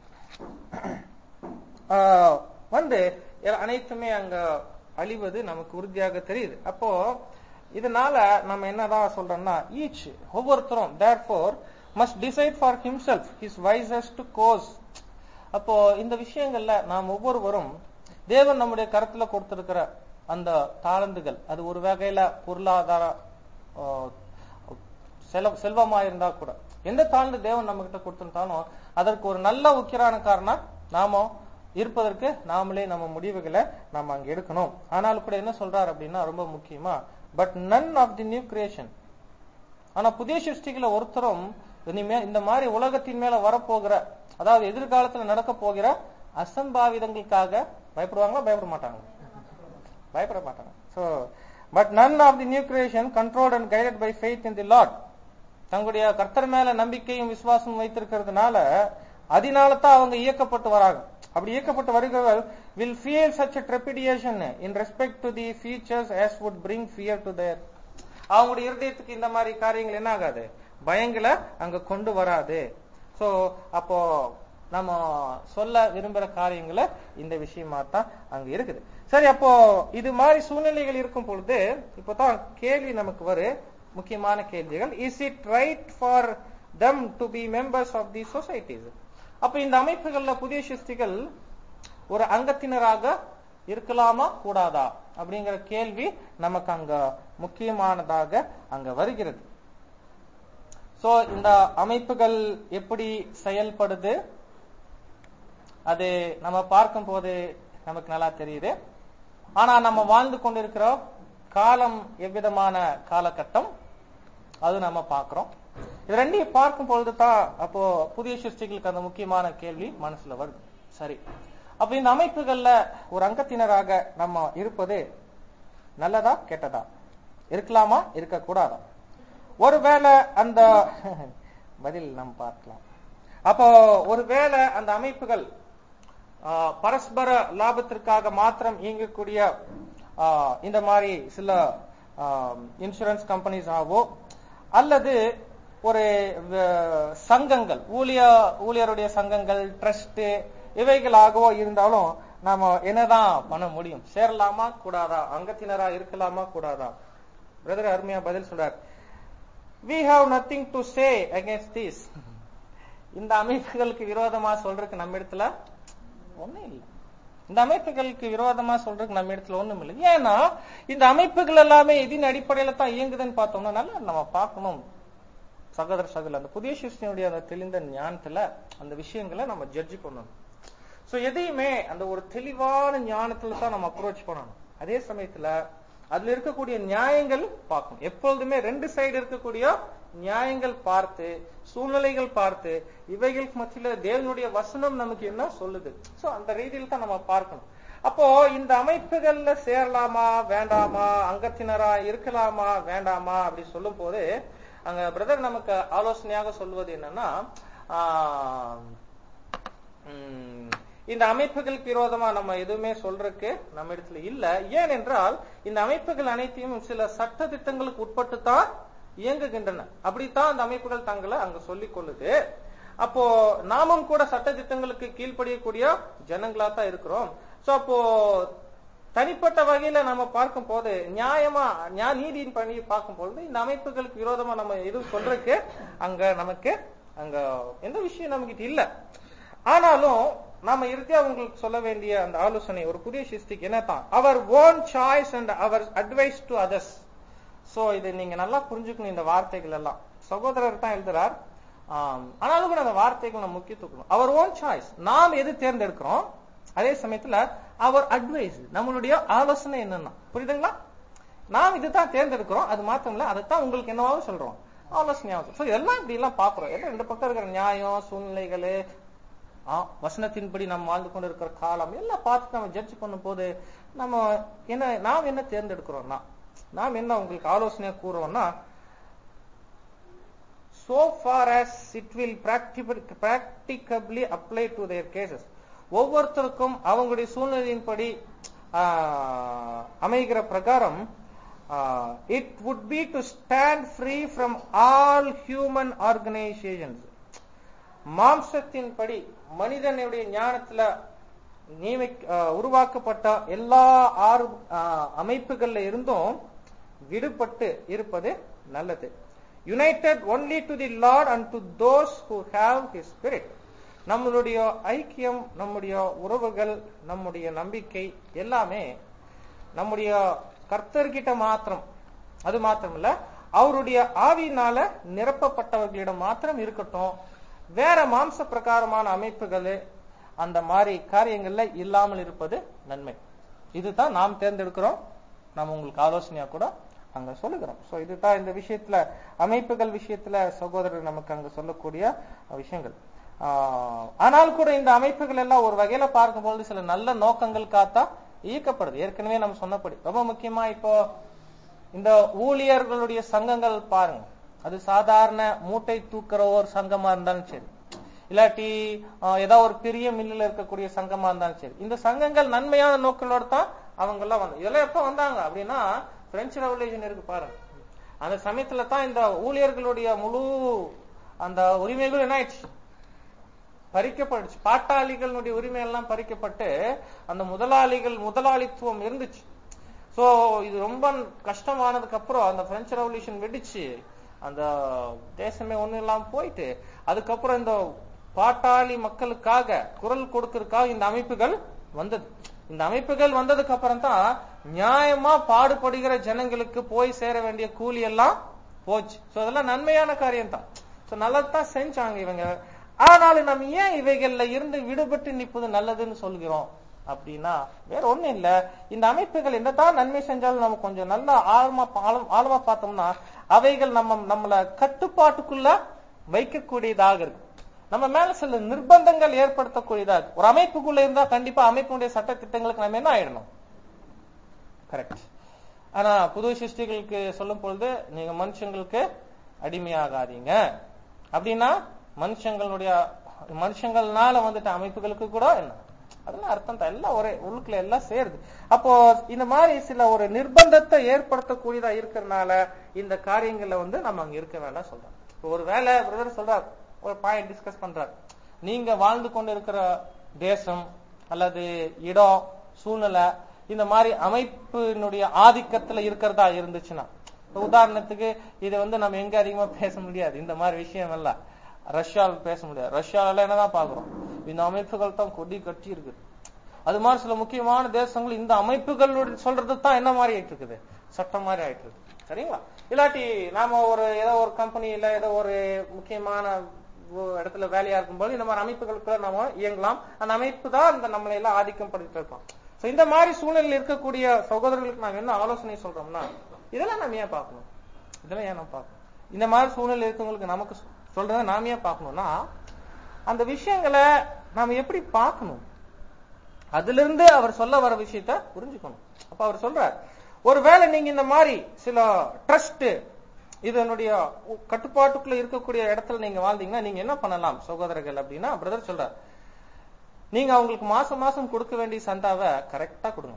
ஆஹ், வந்து எ- அனைத்துமே அங்க அழிவது நமக்கு உறுதியாக தெரியுது அப்போ இதனால நம்ம என்னதான் சொல்றோம்னா ஈச் ஒவ்வொருத்தரும் therefore must decide for himself his wisest course அப்போ இந்த விஷயங்கள்ல நாம் ஒவ்வொருவரும் தேவன் நம்முடைய கருத்துல கொடுத்திருக்கிற அந்த தாளந்துகள் அது ஒரு வகையில பொருளாதார ஆஹ், செல- செல்வமா இருந்தா கூட எந்த தாழ்ந்து தேவன் நம்ம கிட்ட கொடுத்திருந்தாலும் அதற்கு ஒரு நல்ல உக்கிரான காரணம் நாம இருப்பதற்கு நாமளே நம்ம முடிவுகளை நம்ம அங்க எடுக்கணும் ஆனாலும் கூட என்ன சொல்றாரு அப்படின்னா ரொம்ப முக்கியமா but none of the new creation ஆனா புதிய சிருஷ்டிகளை ஒருத்தரும் இனிமே இந்த மாதிரி உலகத்தின் மேல வரப்போகிற அதாவது எதிர்காலத்துல நடக்க போகிற அசம்பாவிதங்களுக்காக பயப்படுவாங்களா பயப்பட மாட்டாங்க பயப்பட மாட்டாங்க so but none of the new creation controlled and guided by faith in the Lord தங்களுடைய கர்த்தர் மேல நம்பிக்கையும் விசுவாசமும் வைத்திருக்கிறதுனால அதனால தான் அவங்க இயக்கப்பட்டு வராங்க அப்படி இயக்கப்பட்டு வருகிறவர்கள் will feel such a trepidation in respect to the features as would bring fear to their அவங்களுடைய இருதயத்துக்கு இந்த மாதிரி காரியங்கள் என்ன ஆகாது பயங்களை அங்க கொண்டு வராது சோ அப்போ நம்ம சொல்ல விரும்புற காரியங்களை இந்த விஷயமா தான் அங்க இருக்குது சரி அப்போ இது மாதிரி சூழ்நிலைகள் இருக்கும் பொழுது இப்போதான் கேள்வி நமக்கு வரும் முக்கியமான கேள்விகள் is it right for them to be members of the societies அப்ப இந்த அமைப்புகள்ல புதிய சிருஷ்டிகள் ஒரு அங்கத்தினராக இருக்கலாமா கூடாதா அப்படிங்கிற கேள்வி நமக்கு அங்க முக்கியமானதாக அங்க வருகிறது சோ இந்த அமைப்புகள் எப்படி செயல்படுது அது நம்ம பார்க்கும் போது நமக்கு நல்லா தெரியுது ஆனா நம்ம வாழ்ந்து கொண்டிருக்கிற காலம் எவ்விதமான காலகட்டம் அது நம்ம பார்க்கிறோம் இது ரெண்டையும் பார்க்கும் பொழுது தான் அப்போ புதிய சிருஷ்டிகளுக்கு அந்த முக்கியமான கேள்வி மனசுல வருது சரி அப்ப இந்த அமைப்புகள்ல ஒரு அங்கத்தினராக நம்ம இருப்பது நல்லதா கெட்டதா இருக்கலாமா இருக்கக்கூடாதா ஒருவேளை அந்த பதில் நாம் பார்க்கலாம் அப்போ ஒருவேளை அந்த அமைப்புகள் ஆ, பரஸ்பர லாபத்திற்காக மாத்திரம் இயங்கக்கூடிய ஆ, இந்த மாதிரி சில இன்சூரன்ஸ் கம்பெனிஸ் ஆவோ அல்லது ஒரு வ- சங்கங்கள் ஊழிய ஊழியருடைய சங்கங்கள் ட்ரஸ்ட் இவைகளாகவோ இருந்தாலும் நாம என்னதான் பண்ண முடியும் சேரலாமா கூடாதா அங்கத்தினரா இருக்கலாமா கூடாதா பிரதர் அருமையா பதில் சொல்றார் we have nothing to say against this இந்த அமைப்புகளுக்கு விரோதமா சொல்றதுக்கு நம்ம இடத்துல ஒண்ணும் இல்லை இந்த அமைப்புகளுக்கு விரோதமா சொல்றதுக்கு நம்ம இடத்துல ஒண்ணும் இல்லை ஏன்னா இந்த அமைப்புகள் எல்லாமே இதன் அடிப்படையில தான் இயங்குதுன்னு பார்த்தோம்னா நல்லா நம்ம பார்க்கணும் சகோதர சகோதரர் அந்த புதிய சிருஷ்டியினுடைய அந்த தெளிந்த ஞானத்துல அந்த விஷயங்களை நம்ம ஜட்ஜ் பண்ணணும் சோ எதையுமே அந்த ஒரு தெளிவான ஞானத்துல தான் நம்ம அப்ரோச் பண்ணணும் அதே சமயத்துல அதுல இருக்கக்கூடிய நியாயங்கள் பார்க்கணும் எப்பொழுதுமே ரெண்டு சைடு இருக்கக்கூடிய நியாயங்கள் பார்த்து சூழ்நிலைகள் பார்த்து இவைகளுக்கு மத்தியில தேவனுடைய வசனம் நமக்கு என்ன சொல்லுது சோ அந்த ரீதியில் தான் நம்ம பார்க்கணும் அப்போ இந்த அமைப்புகள்ல சேரலாமா வேண்டாமா அங்கத்தினரா இருக்கலாமா வேண்டாமா அப்படி சொல்லும் போது அங்க பிரதர் நமக்கு ஆலோசனையாக சொல்வது என்னன்னா ஆஹ், உம், இந்த அமைப்புகளுக்கு விரோதமா நம்ம எதுவுமே சொல்றதுக்கு நம்ம இடத்துல இல்ல ஏனென்றால் இந்த அமைப்புகள் அனைத்தையும் சில சட்ட திட்டங்களுக்கு உட்பட்டு தான் இயங்குகின்றன அப்படித்தான் அந்த அமைப்புகள் தங்களை அங்க சொல்லிக் கொள்ளுது அப்போ நாமும் கூட சட்ட திட்டங்களுக்கு கீழ்ப்படியக்கூடிய ஜனங்களா தான் இருக்கிறோம் சோ அப்போ தனிப்பட்ட வகையில நம்ம பார்க்கும் போது நியாயமா நியா நீதியின் பணி பார்க்கும் பொழுது இந்த அமைப்புகளுக்கு விரோதமா நம்ம எதுவும் சொல்றதுக்கு அங்க நமக்கு அங்க எந்த விஷயம் நமக்கு இல்ல ஆனாலும் நாம இறுதியா உங்களுக்கு சொல்ல வேண்டிய அந்த ஆலோசனை ஒரு புதிய சிஸ்டிக் என்னதான் அவர் ஓன் சாய்ஸ் அண்ட் அவர் அட்வைஸ் டு அதர்ஸ் சோ இது நீங்க நல்லா புரிஞ்சுக்கணும் இந்த வார்த்தைகள் எல்லாம் சகோதரர் தான் எழுதுறார் ஆம், ஆனாலும் கூட அந்த வார்த்தைகள் நம்ம முக்கியத்துவம் அவர் ஓன் சாய்ஸ் நாம் எது தேர்ந்தெடுக்கிறோம் அதே சமயத்துல அவர் அட்வைஸ் நம்மளுடைய ஆலோசனை என்னன்னா புரியுதுங்களா நாம் இதுதான் தேர்ந்தெடுக்கிறோம் அது மாத்திரம் இல்ல அதைத்தான் உங்களுக்கு என்னவாவும் சொல்றோம் ஆலோசனையாகும் சோ இதெல்லாம் இப்படி எல்லாம் பாக்குறோம் எல்லாம் ரெண்டு பக்கம் இருக்கிற நியாயம் சூழ்நிலைகள் ஆ, வசனத்தின்படி நம்ம வாழ்ந்து கொண்டு இருக்கிற காலம் எல்லாம் பார்த்து நம்ம ஜட்ஜ் பண்ணும் போது நம்ம என்ன நாம் என்ன தேர்ந்தெடுக்கிறோம்னா நாம் என்ன உங்களுக்கு ஆலோசனையா கூறுறோம்னா so far as it will practically practicably apply to their cases ஒவ்வொருத்தருக்கும் அவங்களுடைய சூழ்நிலையின்படி ஆஹ், அமைகிற பிரகாரம் it would be to stand free from all human organizations மாம்சத்தின்படி மனிதனுடைய ஞானத்துல நியமி ஆஹ், உருவாக்கப்பட்ட எல்லா ஆறு ஆஹ், அமைப்புகள்ல இருந்தும் விடுபட்டு இருப்பது நல்லது united only to the Lord and to those who have his spirit நம்மளுடைய ஐக்கியம் நம்முடைய உறவுகள் நம்முடைய நம்பிக்கை எல்லாமே நம்முடைய கர்த்தர்கிட்ட மாத்திரம் அது மாத்திரம் இல்ல அவருடைய ஆவியினால நிரப்பப்பட்டவர்களிடம் மாத்திரம் இருக்கட்டும் வேற மாம்ச பிரகாரமான அமைப்புகள் அந்த மாதிரி காரியங்கள்ல இல்லாமல் இருப்பது நன்மை இதுதான் நாம் தேர்ந்தெடுக்கிறோம் நாம் உங்களுக்கு ஆலோசனையா கூட அங்க சொல்லுகிறோம் சோ இதுதான் இந்த விஷயத்துல அமைப்புகள் விஷயத்துல சகோதரர் நமக்கு அங்க சொல்லக்கூடிய விஷயங்கள் ஆஹ், ஆனால் கூட இந்த அமைப்புகள் எல்லாம் ஒரு வகையில பார்க்கும்போது சில நல்ல நோக்கங்கள் காத்தா ஈர்க்கப்படுது ஏற்கனவே நம்ம சொன்னபடி ரொம்ப முக்கியமா இப்போ இந்த ஊழியர்களுடைய சங்கங்கள் பாருங்க அது சாதாரண மூட்டை தூக்குற ஒரு சங்கமா இருந்தாலும் சரி இல்லாட்டி ஆஹ், ஏதாவது ஒரு பெரிய மில்லுல இருக்கக்கூடிய சங்கமா இருந்தாலும் சரி இந்த சங்கங்கள் நன்மையான நோக்கங்களோட தான் அவங்க எல்லாம் வந்து இதெல்லாம் எப்ப வந்தாங்க அப்படின்னா பிரெஞ்சு ரெவல்யூஷன் இருக்கு பாருங்க அந்த சமயத்துல தான் இந்த ஊழியர்களுடைய முழு அந்த உரிமைகள் என்ன ஆயிடுச்சு பறிக்கப்பட்டுச்சு பாட்டாளிகளுடைய உரிமை எல்லாம் பறிக்கப்பட்டு அந்த முதலாளிகள் முதலாளித்துவம் இருந்துச்சு சோ இது ரொம்ப கஷ்டமானதுக்கு அப்புறம் அந்த பிரெஞ்சு ரெவல்யூஷன் வெடிச்சு அந்த தேசமே ஒண்ணு இல்லாம போயிட்டு அதுக்கப்புறம் இந்த பாட்டாளி மக்களுக்காக குரல் கொடுக்கறதுக்காக இந்த அமைப்புகள் வந்தது இந்த அமைப்புகள் வந்ததுக்கு அப்புறம் தான் நியாயமா பாடுபடுகிற ஜனங்களுக்கு போய் சேர வேண்டிய கூலி எல்லாம் போச்சு சோ அதெல்லாம் நன்மையான காரியம் தான் சோ நல்லதுதான் செஞ்சாங்க இவங்க ஆனாலும் நம்ம ஏன் இவைகள்ல இருந்து விடுபட்டு நிற்பது நல்லதுன்னு சொல்கிறோம் அப்படின்னா வேற ஒண்ணும் இல்ல இந்த அமைப்புகள் என்னதான் நன்மை செஞ்சாலும் நம்ம கொஞ்சம் நல்லா ஆழமா ஆழம்- ஆழமா பார்த்தோம்னா அவைகள் நம்ம நம்மள கட்டுப்பாட்டுக்குள்ள வைக்கக்கூடியதாக இருக்கு நம்ம மேல சில நிர்பந்தங்கள் ஏற்படுத்தக்கூடியதா இருக்கு ஒரு அமைப்புக்குள்ள இருந்தா கண்டிப்பா அமைப்பினுடைய சட்ட திட்டங்களுக்கு நம்ம என்ன ஆயிடணும் கரெக்ட் ஆனா புது சிருஷ்டிகளுக்கு சொல்லும் பொழுது நீங்க மனுஷங்களுக்கு அடிமையாகாதீங்க அப்படின்னா மனுஷங்களுடைய மனுஷங்கள்னால வந்துட்டு அமைப்புகளுக்கு கூட என்ன அதெல்லாம் அர்த்தம் தான் எல்லாம் ஒரே உள்ளுக்குள்ள எல்லாம் சேருது அப்போ இந்த மாதிரி சில ஒரு நிர்பந்தத்தை ஏற்படுத்தக்கூடியதா இருக்கிறதுனால இந்த காரியங்கள்ல வந்து நம்ம அங்க இருக்க வேண்டாம் சொல்றோம் இப்போ ஒரு வேலை பிரதர் சொல்றார் ஒரு பாயிண்ட் டிஸ்கஸ் பண்றார் நீங்க வாழ்ந்து கொண்டு இருக்கிற தேசம் அல்லது இடம் சூழ்நிலை இந்த மாதிரி அமைப்பினுடைய ஆதிக்கத்துல இருக்கிறதா இருந்துச்சுன்னா இப்ப உதாரணத்துக்கு இது வந்து நம்ம எங்க அதிகமா பேச முடியாது இந்த மாதிரி விஷயம் எல்லாம் ரஷ்யாவில் பேச முடியாது ரஷ்யாவில என்னதான் பாக்குறோம் இந்த அமைப்புகள் தான் கொடி கட்டி இருக்குது அது மாதிரி சில முக்கியமான தேசங்கள் இந்த அமைப்புகளுடைய சொல்றது தான் என்ன மாதிரி ஆயிட்டு இருக்குது சட்டம் மாதிரி ஆயிட்டு இருக்கு சரிங்களா இல்லாட்டி நாம ஒரு ஏதோ ஒரு கம்பெனியில ஏதோ ஒரு முக்கியமான ஒ- இடத்துல வேலையா இருக்கும்போது இந்த மாதிரி அமைப்புகளுக்குள்ள நம்ம இயங்கலாம் அந்த அமைப்பு தான் அந்த நம்மளை எல்லாம் ஆதிக்கம் படுத்திட்டு இருக்கோம் சோ இந்த மாதிரி சூழ்நிலையில் இருக்கக்கூடிய சகோதரர்களுக்கு நாம என்ன ஆலோசனை சொல்றோம்னா இதெல்லாம் நம்ம ஏன் பார்க்கணும் இதெல்லாம் ஏன் நம்ம பார்க்கணும் இந்த மாதிரி சூழ்நிலை இருக்கவங்களுக்கு நமக்கு சொ- சொல்றதை நாம ஏன் பார்க்கணும்னா அந்த விஷயங்களை நாம எப்படி பார்க்கணும் அதுல இருந்து அவர் சொல்ல வர விஷயத்த புரிஞ்சுக்கணும் அப்ப அவர் சொல்றார் ஒருவேளை நீங்க இந்த மாதிரி சில ட்ரஸ்ட் இதனுடைய உ- கட்டுப்பாட்டுக்குள்ள இருக்கக்கூடிய இடத்துல நீங்க வாழ்ந்தீங்கன்னா நீங்க என்ன பண்ணலாம் சகோதரர்கள் அப்படின்னா பிரதர் சொல்றார் நீங்க அவங்களுக்கு மாசம் மாசம் கொடுக்க வேண்டிய சந்தாவை கரெக்டா கொடுங்க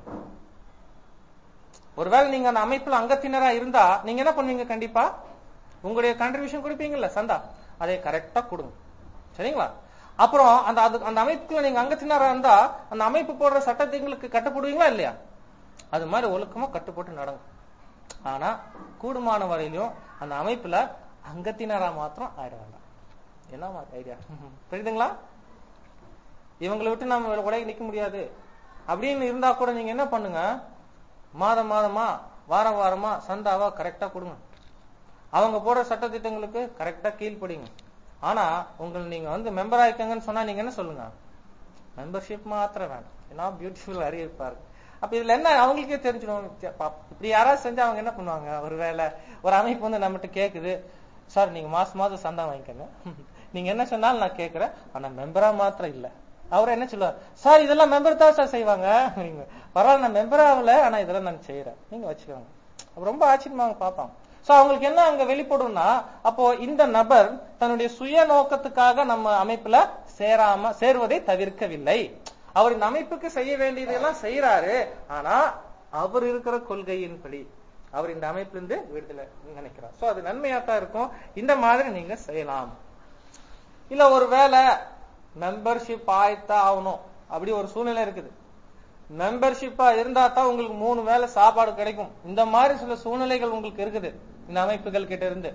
ஒருவேளை நீங்க அந்த அமைப்புல அங்கத்தினரா இருந்தா நீங்க என்ன பண்ணுவீங்க கண்டிப்பா உங்களுடைய கான்ட்ரிபியூஷன் கொடுப்பீங்கல்ல சந்தா அதை கரெக்டா கொடுங்க சரிங்களா அப்புறம் அந்த அது- அந்த அமைப்புக்குள்ள நீங்க அங்கத்தினரா இருந்தா அந்த அமைப்பு போடுற சட்டத்துங்களுக்கு கட்டுப்படுவீங்களா இல்லையா அது மாதிரி ஒழுக்கமா கட்டுப்பட்டு நடங்க ஆனா கூடுமான வரையிலும் அந்த அமைப்புல அங்கத்தினரா மாத்திரம் ஆயிட வேண்டாம் என்ன மாதிரி ஐடியா புரியுதுங்களா இவங்களை விட்டு நம்ம உலகி நிக்க முடியாது அப்படின்னு இருந்தா கூட நீங்க என்ன பண்ணுங்க மாதம் மாதமா வாரம் வாரமா சந்தாவா கரெக்டா கொடுங்க அவங்க போடுற சட்டத்திட்டங்களுக்கு கரெக்டா கீழ்ப்படிங்க ஆனா உங்களை நீங்க வந்து மெம்பர் ஆயிக்கங்கன்னு சொன்னா நீங்க என்ன சொல்லுங்க மெம்பர்ஷிப் மாத்திரம் வேண்டாம் ஏன்னா பியூட்டிஃபுல் அறிவிப்பாரு அப்ப இதுல என்ன அவங்களுக்கே தெரிஞ்சிடும் சே- பா- இப்படி யாராவது செஞ்சா அவங்க என்ன பண்ணுவாங்க ஒருவேளை ஒரு அமைப்பு வந்து நம்மகிட்ட கேக்குது சார் நீங்க மாசம் மாசம் சந்தா வாங்கிக்கங்க நீங்க என்ன சொன்னாலும் நான் கேக்குறேன் ஆனா மெம்பரா மாத்திரம் இல்ல அவர் என்ன சொல்லுவார் சார் இதெல்லாம் மெம்பர் தான் சார் செய்வாங்க நீங்க பரவாயில்ல நான் மெம்பர் ஆகல ஆனா இதெல்லாம் நான் செய்யறேன் நீங்க வச்சுக்கோங்க அப்ப ரொம்ப ஆச்சரியமா அவங்க பார்ப்பாங்க சோ அவங்களுக்கு என்ன அங்க வெளிப்படும்னா அப்போ இந்த நபர் தன்னுடைய சுய நோக்கத்துக்காக நம்ம அமைப்புல சேராம சேர்வதை தவிர்க்கவில்லை அவர் இந்த அமைப்புக்கு செய்ய வேண்டியதெல்லாம் செய்யறாரு ஆனா அவர் இருக்கிற கொள்கையின்படி அவர் இந்த அமைப்புல இருந்து விடுதலை நினைக்கிறார் சோ அது நன்மையாத்தான் இருக்கும் இந்த மாதிரி நீங்க செய்யலாம் இல்ல ஒரு வேலை மெம்பர்ஷிப் ஆயித்தான் ஆகணும் அப்படி ஒரு சூழ்நிலை இருக்குது மெம்பர்ஷிப்பா இருந்தா தான் உங்களுக்கு மூணு வேளை சாப்பாடு கிடைக்கும் இந்த மாதிரி சில சூழ்நிலைகள் உங்களுக்கு இருக்குது இந்த அமைப்புகள் கிட்ட இருந்து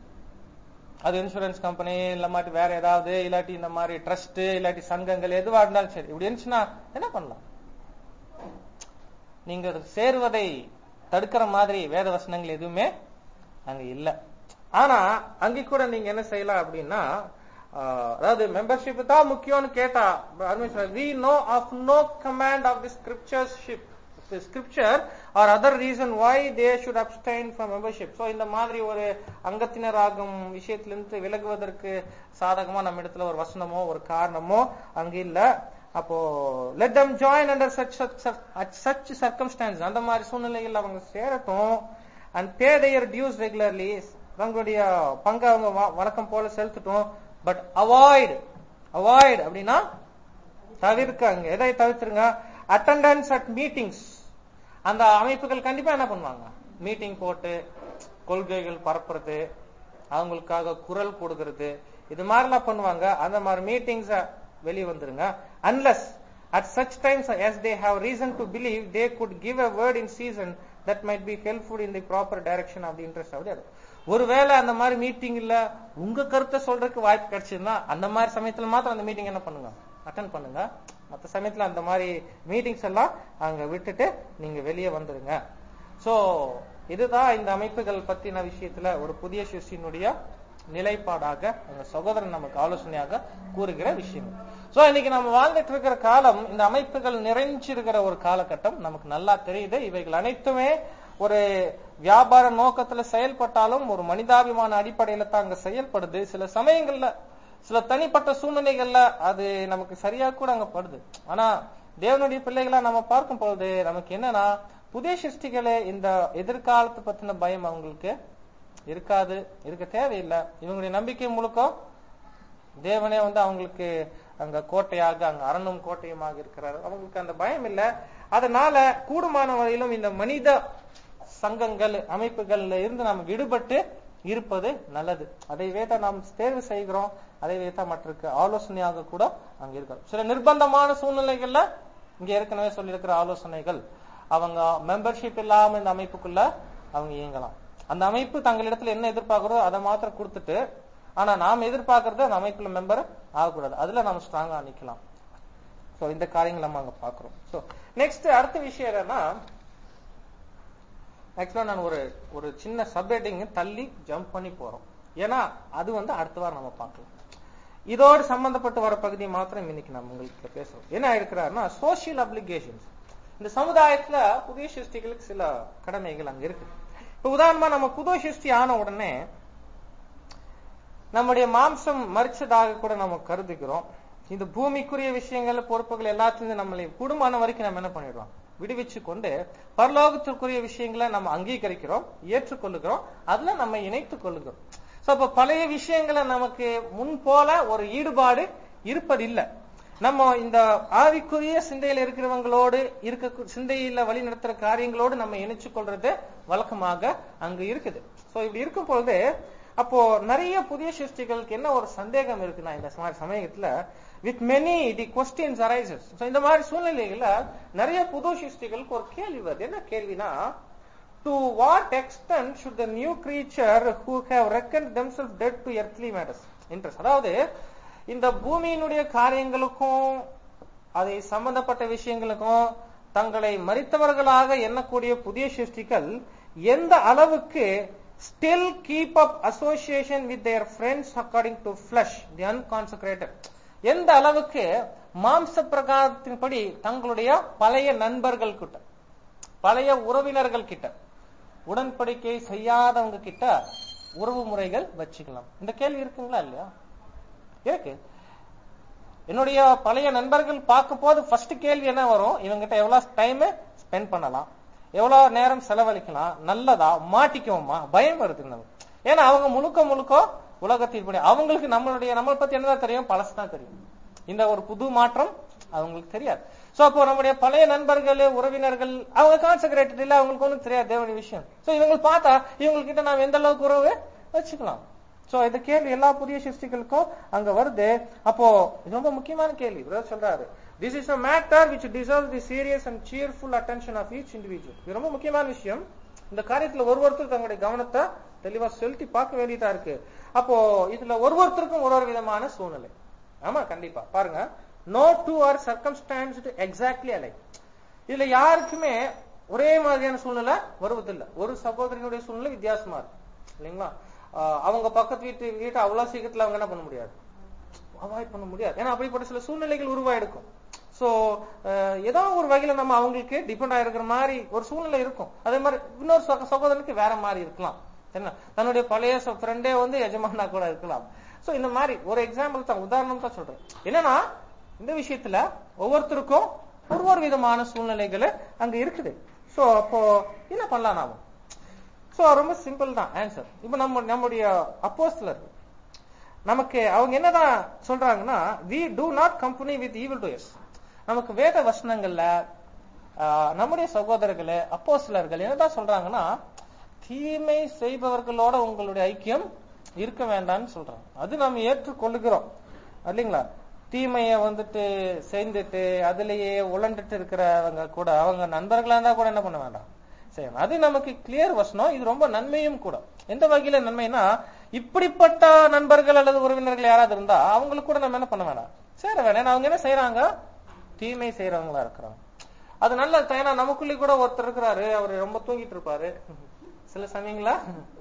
அது இன்சூரன்ஸ் கம்பெனி இல்ல மாட்டி வேற ஏதாவது இல்லாட்டி இந்த மாதிரி ட்ரஸ்ட் இல்லாட்டி சங்கங்கள் எதுவா இருந்தாலும் சரி இப்படி இருந்துச்சுன்னா என்ன பண்ணலாம் நீங்க சேருவதை தடுக்கிற மாதிரி வேத வசனங்கள் எதுவுமே அங்க இல்ல ஆனா அங்க கூட நீங்க என்ன செய்யலாம் அப்படின்னா ஆஹ், அதாவது மெம்பர்ஷிப் தான் முக்கியம்னு கேட்டா we know of no command of the scriptures scripture or other reason why they should abstain from membership so இந்த மாதிரி ஒரு அங்கத்தினராகும் விஷயத்திலிருந்து விலகுவதற்கு சாதகமா நம்ம இடத்துல ஒரு வசனமோ ஒரு காரணமோ அங்க இல்ல அப்போ let them join under such such circumstances அந்த மாதிரி சூழ்நிலைகள் அவங்க சேரட்டும் and pay their dues regularly தங்களுடைய பங்கை அவங்க வ- வழக்கம் போல செலுத்தட்டும் பட் அவாய்ட் அவாய்ட் அப்படின்னா தவிர்க்கங்க எதை தவிர்த்துருங்க அட்டண்டன்ஸ் அட் மீட்டிங்ஸ் அந்த அமைப்புகள் கண்டிப்பா என்ன பண்ணுவாங்க மீட்டிங் போட்டு கொள்கைகள் பரப்புறது அவங்களுக்காக குரல் கொடுக்கறது இது மாதிரிலாம் பண்ணுவாங்க அந்த மாதிரி மீட்டிங்ஸ வெளியே வந்துருங்க unless at such times as they have reason to believe they could give a word in season that might be helpful in the proper direction of the interest of the other ஒருவேளை அந்த மாதிரி மீட்டிங்ல உங்க கருத்தை சொல்றதுக்கு வாய்ப்பு கிடைச்சதுன்னா அந்த மாதிரி சமயத்துல மாத்திரம் அந்த மீட்டிங் என்ன பண்ணுங்க அட்டன் பண்ணுங்க மத்த சமயத்துல அந்த மாதிரி மீட்டிங்ஸ் எல்லாம் அங்க விட்டுட்டு நீங்க வெளியே வந்துருங்க சோ இதுதான் இந்த அமைப்புகள் பத்தின விஷயத்துல ஒரு புதிய சிஷியனுடைய நிலைப்பாடாக அந்த சகோதரன் நமக்கு ஆலோசனையாக கூறுகிற விஷயம் சோ இன்னைக்கு நம்ம வாழ்ந்துட்டு இருக்கிற காலம் இந்த அமைப்புகள் நிறைஞ்சிருக்கிற ஒரு காலகட்டம் நமக்கு நல்லா தெரியுது இவைகள் அனைத்துமே ஒரு வியாபார நோக்கத்துல செயல்பட்டாலும் ஒரு மனிதாபிமான அடிப்படையில தான் அங்க செயல்படுது சில சமயங்கள்ல சில தனிப்பட்ட சூழ்நிலைகள்ல அது நமக்கு சரியா கூட அங்க படுது ஆனா தேவனுடைய பிள்ளைகளா நம்ம பார்க்கும் பொழுது நமக்கு என்னன்னா புதிய சிருஷ்டிகளே இந்த எதிர்காலத்தை பத்தின பயம் அவங்களுக்கு இருக்காது இருக்க தேவையில்லை இவங்களுடைய நம்பிக்கை முழுக்க தேவனே வந்து அவங்களுக்கு அங்க கோட்டையாக அங்க அரணும் கோட்டையுமாக இருக்கிறார் அவங்களுக்கு அந்த பயம் இல்ல அதனால கூடுமான வரையிலும் இந்த மனித சங்கங்கள் அமைப்புகள்ல இருந்து நாம் விடுபட்டு இருப்பது நல்லது அதை வேத நாம் தேர்வு செய்கிறோம் அதை வேத மற்றக்கு ஆலோசனையாக கூட அங்க இருக்கிறோம் சில நிர்பந்தமான சூழ்நிலைகள்ல இங்க ஏற்கனவே சொல்லியிருக்கிற ஆலோசனைகள் அவங்க மெம்பர்ஷிப் இல்லாம இந்த அமைப்புக்குள்ள அவங்க இயங்கலாம் அந்த அமைப்பு தங்களிடத்துல என்ன எதிர்பார்க்கிறதோ அதை மாத்திரம் கொடுத்துட்டு ஆனா நாம் எதிர்பார்க்கறது அந்த அமைப்புல மெம்பர் ஆகக்கூடாது அதுல நம்ம ஸ்ட்ராங்கா நிக்கலாம் சோ இந்த காரியங்கள் நம்ம அங்க பாக்குறோம் சோ நெக்ஸ்ட் அடுத்த விஷயம் என்னன்னா ஆக்சுவலா நான் ஒரு ஒரு சின்ன சப்ஹெட்டிங் தள்ளி ஜம்ப் பண்ணி போறோம் ஏன்னா அது வந்து அடுத்த வாரம் நம்ம பார்க்கலாம் இதோடு சம்பந்தப்பட்டு வர பகுதி மாத்திரம் இன்னைக்கு நம்ம உங்களுக்கு பேசுறோம் என்ன இருக்கிறாருன்னா சோசியல் அப்ளிகேஷன்ஸ் இந்த சமுதாயத்துல புதிய சிருஷ்டிகளுக்கு சில கடமைகள் அங்க இருக்கு இப்ப உதாரணமா நம்ம புது சிருஷ்டி ஆன உடனே நம்முடைய மாம்சம் மறிச்சதாக கூட நம்ம கருதுகிறோம் இந்த பூமிக்குரிய விஷயங்கள் பொறுப்புகள் எல்லாத்திலிருந்து நம்மளை குடும்பமான வரைக்கும் நம்ம என்ன பண்ணிடுறோம் விடுவிச்சு கொண்டு பரலோகத்திற்குரிய விஷயங்களை நம்ம அங்கீகரிக்கிறோம் ஏற்றுக்கொள்ளுகிறோம் அதுல நம்ம இணைத்துக் கொள்ளுகிறோம் சோ அப்ப பழைய விஷயங்களை நமக்கு முன் போல ஒரு ஈடுபாடு இருப்பதில்லை நம்ம இந்த ஆவிக்குரிய சிந்தையில இருக்கிறவங்களோடு இருக்க சிந்தையில வழி நடத்துற காரியங்களோடு நம்ம இணைச்சு கொள்றது வழக்கமாக அங்க இருக்குது சோ இப்படி இருக்கும் பொழுது அப்போ நிறைய புதிய சிருஷ்டிகளுக்கு என்ன ஒரு சந்தேகம் இருக்குன்னா இந்த மாதிரி சமயத்துல with many the questions arises இந்த மாதிரி சூழ்நிலைகள்ல நிறைய புது சிருஷ்டிகளுக்கு ஒரு கேள்வி வருது என்ன கேள்வினா to what extent should the new creature who have reckon themself dead to earthly matters interest அதாவது இந்த பூமியினுடைய காரியங்களுக்கும் அதை சம்பந்தப்பட்ட விஷயங்களுக்கும் தங்களை மறித்தவர்களாக எண்ணக்கூடிய புதிய சிருஷ்டிகள் எந்த அளவுக்கு still keep up association with their friends according to flesh the unconsecrated எந்த அளவுக்கு மாம்ச பிரகாரத்தின்படி தங்களுடைய பழைய நண்பர்கள் கிட்ட பழைய உறவினர்கள் கிட்ட உடன்படிக்கை செய்யாதவங்க கிட்ட உறவு முறைகள் வச்சுக்கலாம் இந்த கேள்வி இருக்குங்களா இல்லையா இருக்கு என்னுடைய பழைய நண்பர்கள் பார்க்கும் போது ஃபர்ஸ்ட் கேள்வி என்ன வரும் இவங்கிட்ட எவ்வளவு டைம் ஸ்பெண்ட் பண்ணலாம் எவ்வளவு நேரம் செலவழிக்கலாம் நல்லதா மாட்டிக்குவோமா பயம் வருது நமக்கு ஏன்னா அவங்க முழுக்க முழுக்க உலகத்தின்படி அவங்களுக்கு நம்மளுடைய நம்மளை பத்தி என்னதான் தெரியும் பழசு தான் தெரியும் இந்த ஒரு புது மாற்றம் அவங்களுக்கு தெரியாது சோ அப்போ நம்முடைய பழைய நண்பர்கள் உறவினர்கள் அவங்க கான்சென்ட்ரேட்டட் இல்ல அவங்களுக்கு ஒன்றும் தெரியாது தேவனுடைய விஷயம் சோ இவங்க பார்த்தா இவங்க கிட்ட நாம் எந்த அளவுக்கு உறவு வச்சுக்கலாம் சோ இந்த கேள்வி எல்லா புதிய சிருஷ்டிகளுக்கும் அங்க வருது அப்போ இது ரொம்ப முக்கியமான கேள்வி பிரதர் சொல்றாரு this is a matter which deserve the serious and cheerful attention of each individual இது ரொம்ப முக்கியமான விஷயம் இந்த காரியத்துல ஒரு ஒருத்தர் தங்களுடைய கவனத்தை தெளிவா செலுத்தி பார்க்க வேண்டியதா இருக்கு அப்போ இதுல ஒரு ஒருத்தருக்கும் ஒரு ஒரு விதமான சூழ்நிலை ஆமா கண்டிப்பா பாருங்க no two are circumstanced exactly alike இதுல யாருக்குமே ஒரே மாதிரியான சூழ்நிலை வருவதில்லை ஒரு சகோதரனுடைய சூழ்நிலை வித்தியாசமா இருக்கு இல்லைங்களா அவங்க பக்கத்து வீட்டு வீட்டை அவ்வளவு சீக்கிரத்துல அவங்க என்ன பண்ண முடியாது அவாய்ட் பண்ண முடியாது ஏன்னா அப்படிப்பட்ட சில சூழ்நிலைகள் உருவாயிருக்கும் சோ ஏதோ ஒரு வகையில நம்ம அவங்களுக்கு டிபெண்ட் ஆயிருக்கிற மாதிரி ஒரு சூழ்நிலை இருக்கும் அதே மாதிரி இன்னொரு சகோதரனுக்கு வேற மாதிரி இருக்கலாம் என்ன தன்னுடைய பழைய ஃப்ரெண்டே வந்து எஜமானா கூட இருக்கலாம் சோ இந்த மாதிரி ஒரு எக்ஸாம்பிள் தான் உதாரணம் தான் சொல்றேன் என்னன்னா இந்த விஷயத்துல ஒவ்வொருத்தருக்கும் ஒரு ஒரு விதமான சூழ்நிலைகள் அங்க இருக்குது சோ அப்போ என்ன பண்ணலாம் நாம சோ ரொம்ப சிம்பிள் தான் ஆன்சர் இப்ப நம்ம நம்முடைய அப்போஸ்லர் நமக்கு அவங்க என்னதான் சொல்றாங்கன்னா we do not company with evil doers நமக்கு வேத வசனங்கள்ல நம்முடைய சகோதரர்கள் அப்போ சிலர்கள் என்னதான் சொல்றாங்கன்னா தீமை செய்பவர்களோட உங்களுடைய ஐக்கியம் இருக்க வேண்டாம்னு சொல்றாங்க அது நம்ம ஏற்றுக்கொள்ளுகிறோம் இல்லைங்களா தீமைய வந்துட்டு சேர்ந்துட்டு அதுலயே உழண்டுட்டு இருக்கிறவங்க கூட அவங்க நண்பர்களா இருந்தா கூட என்ன பண்ண வேண்டாம் செய்யணும் அது நமக்கு கிளியர் வசனம் இது ரொம்ப நன்மையும் கூட எந்த வகையில நன்மைனா இப்படிப்பட்ட நண்பர்கள் அல்லது உறவினர்கள் யாராவது இருந்தா அவங்களுக்கு கூட நம்ம என்ன பண்ண வேண்டாம் சேர வேணாம் அவங்க என்ன செய்யறாங்க தீமை செய்யறவங்களா இருக்கிறாங்க அது நல்ல ஏன்னா நமக்குள்ளே கூட ஒருத்தர் இருக்கிறாரு அவர் ரொம்ப தூங்கிட்டு இருப்பாரு சில சமயங்களா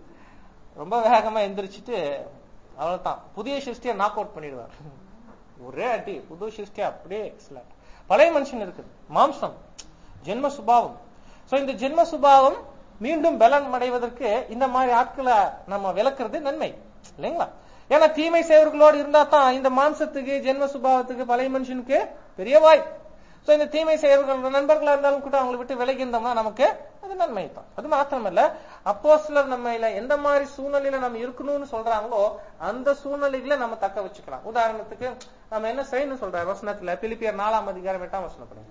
ரொம்ப வேகமா எந்திரிச்சிட்டு அவ்வளவுதான் புதிய சிருஷ்டியை நாக் அவுட் பண்ணிடுவார் ஒரே அடி புது சிருஷ்டியா அப்படியே பழைய மனுஷன் இருக்குது மாம்சம் ஜென்ம சுபாவம் சோ இந்த ஜென்ம சுபாவம் மீண்டும் பலன் அடைவதற்கு இந்த மாதிரி ஆட்களை நம்ம விளக்குறது நன்மை இல்லைங்களா ஏன்னா தீமை செய்வர்களோடு இருந்தா தான் இந்த மாம்சத்துக்கு ஜென்ம சுபாவத்துக்கு பழைய மனுஷனுக்கு பெரிய வாய்ப்பு சோ இந்த தீமை செய்வர்கள் நண்பர்களா இருந்தாலும் கூட அவங்களை விட்டு விலகி இருந்தோம்னா நமக்கு அது நன்மை தான் அது மாத்திரமல்ல அப்போ சிலர் நம்ம எந்த மாதிரி சூழ்நிலையில நம்ம இருக்கணும்னு சொல்றாங்களோ அந்த சூழ்நிலைகளை நம்ம தக்க வச்சுக்கலாம் உதாரணத்துக்கு நம்ம என்ன செய்யணும் சொல்ற வசனத்துல பிலிப்பியர் நாலாம் அதிகாரம் எட்டாம் வசனப்படி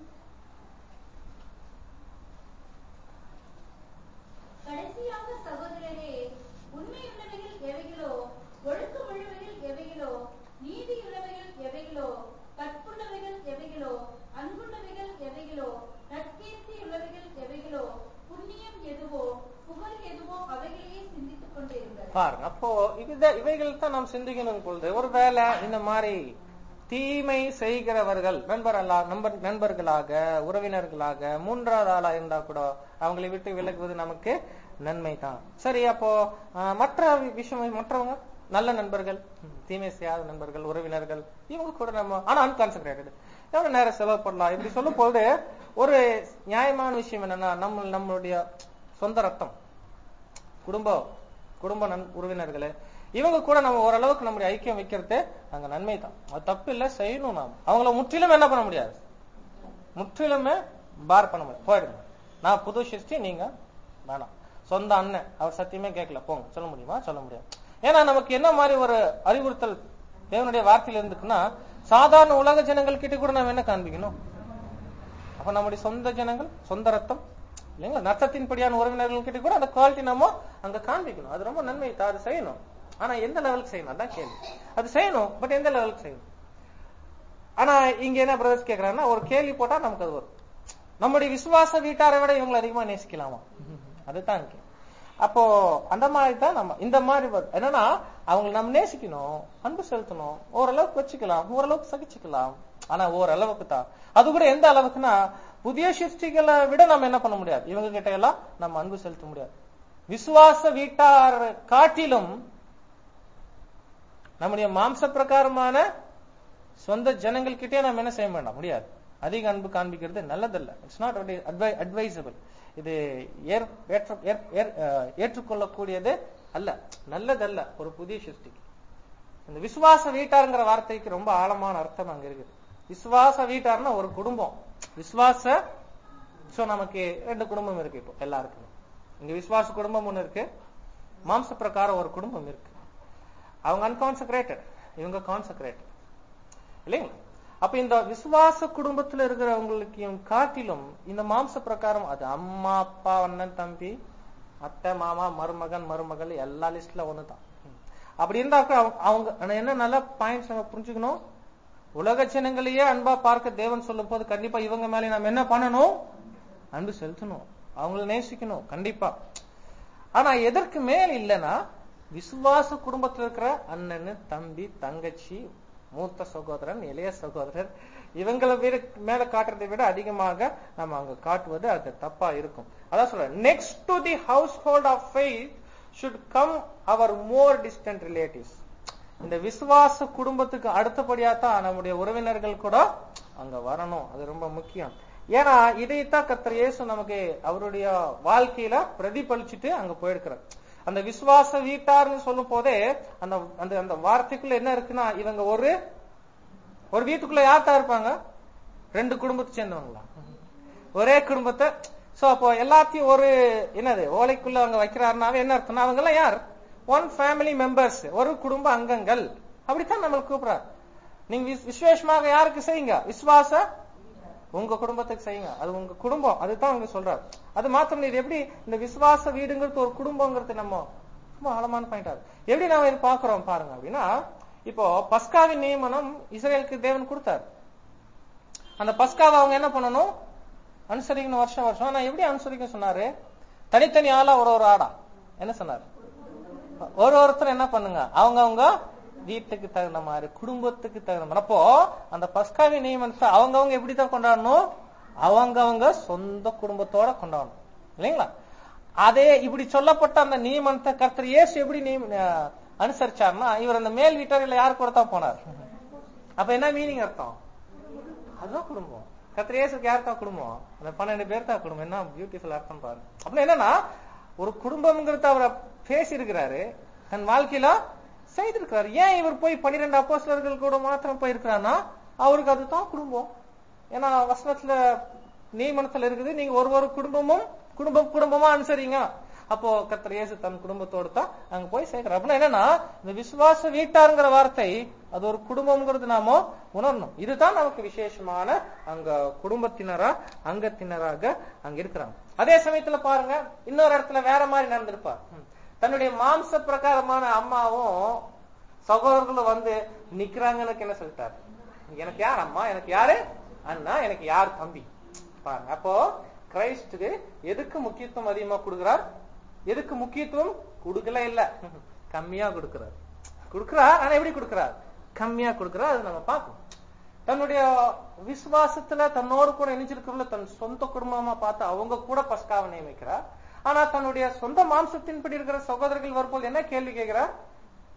கடைசியாக சகோதரரே உண்மையுள்ளவைகள் எவைகளோ ஒழுக்கமுள்ளவைகள் எவைகளோ நீதியுள்ளவைகள் எவைகளோ கற்புள்ளவைகள் எவைகளோ அன்புள்ளவைகள் எவைகளோ நற்கீர்த்தியுள்ளவைகள் எவைகளோ புண்ணியம் எதுவோ புகழ் எதுவோ அவைகளையே சிந்தித்துக் கொண்டிருங்கள் பாருங்க அப்போ இது இவைகள் தான் நாம் சிந்திக்கணும் பொழுது ஒருவேளை இந்த மாதிரி தீமை செய்கிறவர்கள் நண்பர் அல்ல நண்பர் நண்பர்களாக உறவினர்களாக மூன்றாவது ஆளா இருந்தா கூட அவங்களை விட்டு விலகுவது நமக்கு நன்மை தான் சரி அப்போ மற்ற விஷயம் மற்றவங்க நல்ல நண்பர்கள் ம், தீமை செய்யாத நண்பர்கள் உறவினர்கள் இவங்க கூட நம்ம ஆனா அன்கான்சன்ட்ரேட்டட் எவ்வளவு நேரம் செலவு பண்ணலாம் இப்படி சொல்லும் போது ஒரு நியாயமான விஷயம் என்னன்னா நம்ம நம்மளுடைய சொந்த ரத்தம் குடும்பம் குடும்ப நன் உறவினர்களே இவங்க கூட நம்ம ஓரளவுக்கு நம்முடைய ஐக்கியம் வைக்கிறது அங்க நன்மை தான் அது தப்பு இல்ல செய்யணும் நாம் அவங்கள முற்றிலும் என்ன பண்ண முடியாது முற்றிலுமே பார் பண்ண முடியாது போயிடுங்க நான் புது சிருஷ்டி நீங்க வேணாம் சொந்த அண்ணன் அவர் சத்தியமே கேட்கல போங்க சொல்ல முடியுமா சொல்ல முடியாது ஏன்னா நமக்கு என்ன மாதிரி ஒரு அறிவுறுத்தல் தேவனுடைய வார்த்தையில இருந்துக்குன்னா சாதாரண உலக ஜனங்கள் கிட்ட கூட நம்ம என்ன காண்பிக்கணும் அப்ப நம்முடைய சொந்த ஜனங்கள் சொந்த ரத்தம் இல்லைங்களா நத்தத்தின்படியான உறவினர்கள் கிட்ட கூட அந்த குவாலிட்டி நம்ம அங்க காண்பிக்கணும் அது ரொம்ப நன்மை தான் அது செய்யணும் ஆனா எந்த லெவலுக்கு செய்யணும் அதான் கேள்வி அது செய்யணும் பட் எந்த லெவலுக்கு செய்யணும் ஆனா இங்க என்ன பிரதர்ஸ் கேக்குறாங்கன்னா ஒரு கேள்வி போட்டா நமக்கு அது வரும் நம்முடைய விசுவாச வீட்டாரை விட இவங்களை அதிகமா நேசிக்கலாமா அதுதான் இங்க. அப்போ அந்த மாதிரி தான் நம்ம இந்த மாதிரி வரும். என்னன்னா அவங்க நம்ம நேசிக்கணும் அன்பு செலுத்தணும் ஓரளவுக்கு வச்சுக்கலாம் ஓரளவுக்கு சகிச்சுக்கலாம் ஆனா ஓரளவுக்கு தான் அது கூட எந்த அளவுக்குன்னா புதிய சிருஷ்டிகளை விட நம்ம என்ன பண்ண முடியாது இவங்க கிட்ட எல்லாம் நம்ம அன்பு செலுத்த முடியாது விசுவாச வீட்டார் காட்டிலும் நம்முடைய மாம்ச பிரகாரமான சொந்த ஜனங்கள் கிட்டே நம்ம என்ன செய்ய வேண்டாம் முடியாது அதிக அன்பு காண்பிக்கிறது நல்லதல்ல இட்ஸ் நாட் அட்வைசபிள் இது ஏற்- ஏற்ற- ஏற்- ஏற்- அஹ், ஏற்றுக்கொள்ளக்கூடியது அல்ல நல்லதல்ல ஒரு புதிய சிருஷ்டிக்கு இந்த விசுவாச வீட்டாருங்கிற வார்த்தைக்கு ரொம்ப ஆழமான அர்த்தம் அங்க இருக்குது விசுவாச வீட்டார்னா ஒரு குடும்பம் விசுவாச சோ நமக்கு ரெண்டு குடும்பம் இருக்கு இப்போ எல்லாருக்குமே இங்க விசுவாச குடும்பம் ஒண்ணு இருக்கு மாம்ச பிரகாரம் ஒரு குடும்பம் இருக்கு அவங்க அன்கான்சக்ரேட்டட் இவங்க கான்சக்ரேட்டட் இல்லைங்களா அப்ப இந்த விசுவாச குடும்பத்துல இருக்கிறவங்களுக்கும் காட்டிலும் இந்த மாம்ச பிரகாரம் அது அம்மா அப்பா அண்ணன் தம்பி அத்தை மாமா மருமகன் மருமகள் எல்லா லிஸ்ட்ல ஒண்ணுதான் அப்படி இருந்தாக்க அவங்க- அவங்க ஆனா என்ன நல்ல பாயிண்ட்ஸ் நம்ம புரிஞ்சுக்கணும் உலக ஜனங்களையே அன்பா பார்க்க தேவன் சொல்லும் போது கண்டிப்பா இவங்க மேல நம்ம என்ன பண்ணணும் அன்பு செலுத்தணும் அவங்கள நேசிக்கணும் கண்டிப்பா ஆனா எதற்கு மேல் இல்லைன்னா விசுவாச குடும்பத்துல இருக்கிற அண்ணன் தம்பி தங்கச்சி மூத்த சகோதரன் இளைய சகோதரர் இவங்களை விட மேல காட்டுறதை விட அதிகமாக நம்ம அங்க காட்டுவது அது தப்பா இருக்கும் அதான் சொல்றேன் next to the household of faith should come our more distant relatives இந்த விசுவாச குடும்பத்துக்கு அடுத்தபடியா தான் நம்முடைய உறவினர்கள் கூட அங்க வரணும் அது ரொம்ப முக்கியம் ஏன்னா இதைத்தான் கர்த்தர் இயேசு நமக்கு அவருடைய வாழ்க்கையில பிரதிபலிச்சுட்டு அங்க போயிருக்கிறார் அந்த விசுவாச வீட்டார்னு சொல்லும் போதே அந்த அந்த அந்த வார்த்தைக்குள்ள என்ன இருக்குன்னா இவங்க ஒரு ஒரு வீட்டுக்குள்ள யார் தான் இருப்பாங்க ரெண்டு குடும்பத்தை சேர்ந்தவங்களா ஒரே குடும்பத்தை சோ அப்போ எல்லாத்தையும் ஒரு என்னது ஓலைக்குள்ள அவங்க வைக்கிறாருனாவே என்ன அர்த்தம்னா அவங்க எல்லாம் யார் ஒன் ஃபேமிலி மெம்பர்ஸ் ஒரு குடும்ப அங்கங்கள் அப்படித்தான் நம்மளுக்கு கூப்பிடுறாரு நீங்க விஸ்- விசேஷமாக யாருக்கு செய்யுங்க விசுவாச உங்க குடும்பத்துக்கு செய்யுங்க அது உங்க குடும்பம் அதுதான் அவங்க சொல்றாரு அது மாத்திரம் இல்ல, இது எப்படி இந்த விசுவாச வீடுங்கிறது ஒரு குடும்பங்கிறது நம்ம ரொம்ப ஆழமான பாயிண்ட் ஆகுது எப்படி நாம இது பாக்குறோம் பாருங்க அப்படின்னா இப்போ பஸ்காவின் நியமனம் இஸ்ரேலுக்கு தேவன் கொடுத்தாரு அந்த பஸ்காவை அவங்க என்ன பண்ணணும் அனுசரிக்கணும் வருஷம் வருஷம் ஆனா எப்படி அனுசரிக்க சொன்னாரு தனித்தனி ஆளா ஒரு ஒரு ஆடா என்ன சொன்னாரு ஒரு ஒருத்தர் என்ன பண்ணுங்க அவங்க அவங்க வீட்டுக்கு தகுந்த மாதிரி குடும்பத்துக்கு தகுந்த மாதிரி அப்போ அந்த பஸ்காவி நியமனத்தை அவங்கவங்க எப்படிதான் கொண்டாடணும் அவங்கவங்க சொந்த குடும்பத்தோட கொண்டாடணும் இல்லைங்களா அதே இப்படி சொல்லப்பட்ட அந்த நியமனத்தை கர்த்தர் இயேசு எப்படி நியம- அஹ் அனுசரிச்சாருன்னா இவர் அந்த மேல் வீட்டாரில் யார் கூட தான் போனார் அப்ப என்ன மீனிங் அர்த்தம் அதுதான் குடும்பம் கர்த்தர் இயேசுக்கு யார் தான் குடும்பம் அந்த பன்னெண்டு பேர் தான் குடும்பம் என்ன பியூட்டிஃபுல் அர்த்தம் பாருங்க அப்படி என்னன்னா ஒரு குடும்பம்ங்கிறத அவர் பேசி இருக்கிறாரு தன் வாழ்க்கையில செய்திருக்கிறாரு ஏன் இவர் போய் பன்னிரெண்டு அப்போஸ்தலர்கள் கூட மாத்திரம் போயிருக்கிறாருன்னா அவருக்கு அதுதான் குடும்பம் ஏன்னா வசனத்துல நியமனத்துல இருக்குது நீங்க ஒரு ஒரு குடும்பமும் குடும்பம் குடும்பமா அனுசரிங்க அப்போ கர்த்தர் இயேசு தன் குடும்பத்தோடு தான் அங்க போய் சேர்க்கிறார் அப்படின்னா என்னன்னா இந்த விசுவாச வீட்டாருங்கிற வார்த்தை அது ஒரு குடும்பம்ங்கிறது நாம உணரணும் இதுதான் நமக்கு விசேஷமான அங்க குடும்பத்தினரா அங்கத்தினராக அங்க இருக்கிறாங்க அதே சமயத்துல பாருங்க இன்னொரு இடத்துல வேற மாதிரி நடந்திருப்பார் ம். தன்னுடைய மாம்ச பிரகாரமான அம்மாவும் சகோதரர்களும் வந்து நிக்கிறாங்கன்னு என்ன சொல்லிட்டாரு எனக்கு யார் அம்மா எனக்கு யாரு அண்ணா எனக்கு யார் தம்பி பாருங்க அப்போ கிரைஸ்டுக்கு எதுக்கு முக்கியத்துவம் அதிகமா கொடுக்கிறார் எதுக்கு முக்கியத்துவம் கொடுக்கல இல்ல கம்மியா கொடுக்கிறார் கொடுக்கிறார் ஆனா எப்படி கொடுக்கிறார் கம்மியா கொடுக்கிறார் அது நம்ம பார்க்கணும் தன்னுடைய விசுவாசத்துல தன்னோடு கூட இணைஞ்சிருக்கிறவங்கள தன் சொந்த குடும்பமா பார்த்து அவங்க கூட பஸ்காவை நியமிக்கிறார் ஆனா தன்னுடைய சொந்த மாம்சத்தின்படி இருக்கிற சகோதரர்கள் வரும்போது என்ன கேள்வி கேட்கிறார்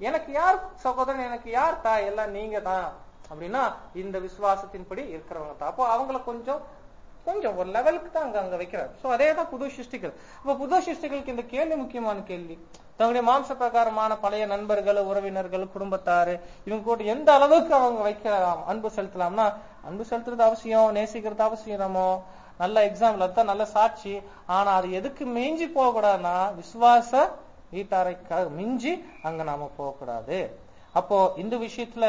எனக்கு யார் சகோதரன் எனக்கு யார் தாய் எல்லாம் நீங்க தான் அப்படின்னா இந்த விசுவாசத்தின்படி இருக்கிறவங்க தான் அப்போ அவங்கள கொஞ்சம் கொஞ்சம் ஒரு லெவலுக்கு தான் அங்க அங்க வைக்கிறார் சோ அதே தான் புது சிருஷ்டிகள் அப்ப புது சிருஷ்டிகளுக்கு இந்த கேள்வி முக்கியமான கேள்வி தங்களுடைய மாம்ச பிரகாரமான பழைய நண்பர்கள் உறவினர்கள் குடும்பத்தாரு இவங்க கூட எந்த அளவுக்கு அவங்க வைக்கலாம் அன்பு செலுத்தலாம்னா அன்பு செலுத்துறது அவசியம் நேசிக்கிறது அவசியம் நம்ம நல்ல எக்ஸாம்பிள் அதுதான் நல்ல சாட்சி ஆனா அது எதுக்கு மிஞ்சி போகக்கூடாதுன்னா விசுவாச வீட்டாரை க- மிஞ்சி அங்க நாம போகக்கூடாது அப்போ இந்த விஷயத்துல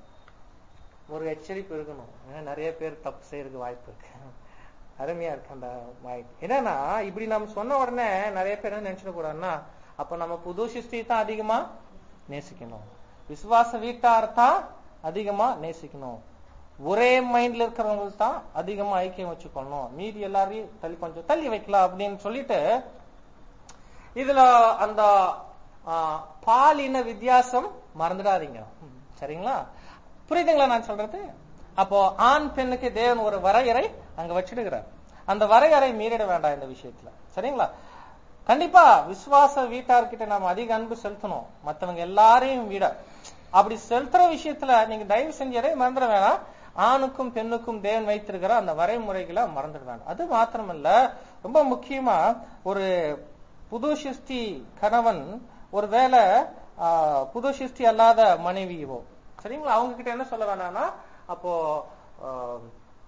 ஒரு எச்சரிப்பு இருக்கணும் ஏன்னா நிறைய பேர் தப்பு செய்யறதுக்கு வாய்ப்பு இருக்கு அருமையா இருக்கு அந்த வாய்ப்பு என்னன்னா இப்படி நம்ம சொன்ன உடனே நிறைய பேர் என்ன நினைச்சிட கூடாதுன்னா அப்ப நம்ம புது சிருஷ்டியை தான் அதிகமா நேசிக்கணும் விசுவாச வீட்டார் தான் அதிகமா நேசிக்கணும் ஒரே மைண்ட்ல இருக்கிறவங்க தான் அதிகமா ஐக்கியம் வச்சுக்கணும் மீதி எல்லாரையும் தள்ளி கொஞ்சம் தள்ளி வைக்கலாம் அப்படின்னு சொல்லிட்டு இதுல அந்த ஆ, பாலின வித்தியாசம் மறந்துடாதீங்க ம், சரிங்களா புரியுதுங்களா நான் சொல்றது அப்போ ஆண் பெண்ணுக்கு தேவன் ஒரு வரையறை அங்க வச்சிடுகிறார் அந்த வரையறை மீறிட வேண்டாம் இந்த விஷயத்துல சரிங்களா கண்டிப்பா விசுவாச வீட்டார்கிட்ட நாம அதிக அன்பு செலுத்தணும் மத்தவங்க எல்லாரையும் விட அப்படி செலுத்துற விஷயத்துல நீங்க தயவு செஞ்சதை மறந்துட வேணாம் ஆணுக்கும் பெண்ணுக்கும் தேவன் வைத்திருக்கிற அந்த வரைமுறைகளை மறந்துட வேண்டாம் அது மாத்திரமல்ல ரொம்ப முக்கியமா ஒரு புது சிருஷ்டி கணவன் ஒருவேளை ஆஹ், புது சிருஷ்டி அல்லாத மனைவியோ சரிங்களா அவங்க கிட்ட என்ன சொல்ல வேணாம்னா அப்போ ஆஹ்,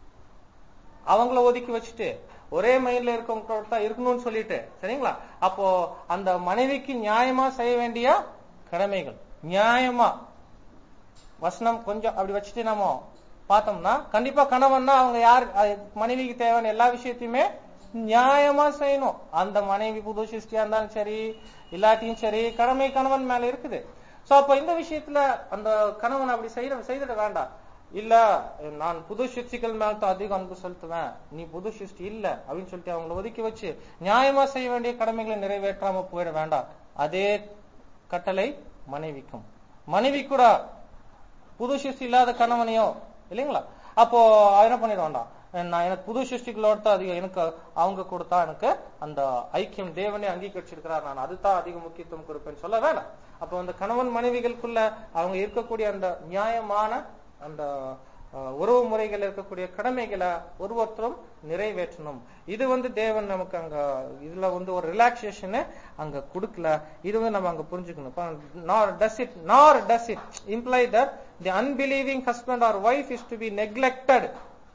அவங்கள ஒதுக்கி வச்சுட்டு ஒரே மைண்ட்ல இருக்கவங்க கூட தான் இருக்கணும்னு சொல்லிட்டு சரிங்களா அப்போ அந்த மனைவிக்கு நியாயமா செய்ய வேண்டிய கடமைகள் நியாயமா வசனம் கொஞ்சம் அப்படி வச்சுட்டு நம்ம பார்த்தோம்னா கண்டிப்பா கணவன்னா அவங்க யார் அது மனைவிக்கு தேவையான எல்லா விஷயத்தையுமே நியாயமா செய்யணும் அந்த மனைவி புது சிருஷ்டியா இருந்தாலும் சரி இல்லாட்டியும் சரி கடமை கணவன் மேல இருக்குது சோ அப்ப இந்த விஷயத்துல அந்த கணவன் அப்படி செய்ய செய்திட வேண்டாம் இல்ல நான் புது சிருஷ்டிகள் மேல தான் அதிகம் அன்பு செலுத்துவேன் நீ புது சிருஷ்டி இல்ல அப்படின்னு சொல்லிட்டு அவங்களை ஒதுக்கி வச்சு நியாயமா செய்ய வேண்டிய கடமைகளை நிறைவேற்றாம போயிட வேண்டாம் அதே கட்டளை மனைவிக்கும் மனைவி கூட புது சிருஷ்டி இல்லாத கணவனையோ இல்லைங்களா அப்போ அவன் என்ன பண்ணிட வேண்டாம் நான் எனக்கு புது சிருஷ்டிகளோட தான் அதிகம் எனக்கு அவங்க கொடுத்தா எனக்கு அந்த ஐக்கியம் தேவனே அங்கீகரிச்சிருக்கிறார் நான் அதுதான் அதிக முக்கியத்துவம் கொடுப்பேன்னு சொல்ல வேண்டாம் அப்போ அந்த கணவன் மனைவிகளுக்குள்ள அவங்க இருக்கக்கூடிய அந்த நியாயமான அந்த அஹ், உறவு முறைகள் இருக்கக்கூடிய கடமைகளை ஒருவொருத்தரும் நிறைவேற்றணும் இது வந்து தேவன் நமக்கு அங்க இதுல வந்து ஒரு ரிலாக்ஸேஷன் அங்க கொடுக்கல இது வந்து நம்ம அங்க புரிஞ்சுக்கணும் நார் does it nor does it imply that the unbelieving husband or wife is to be neglected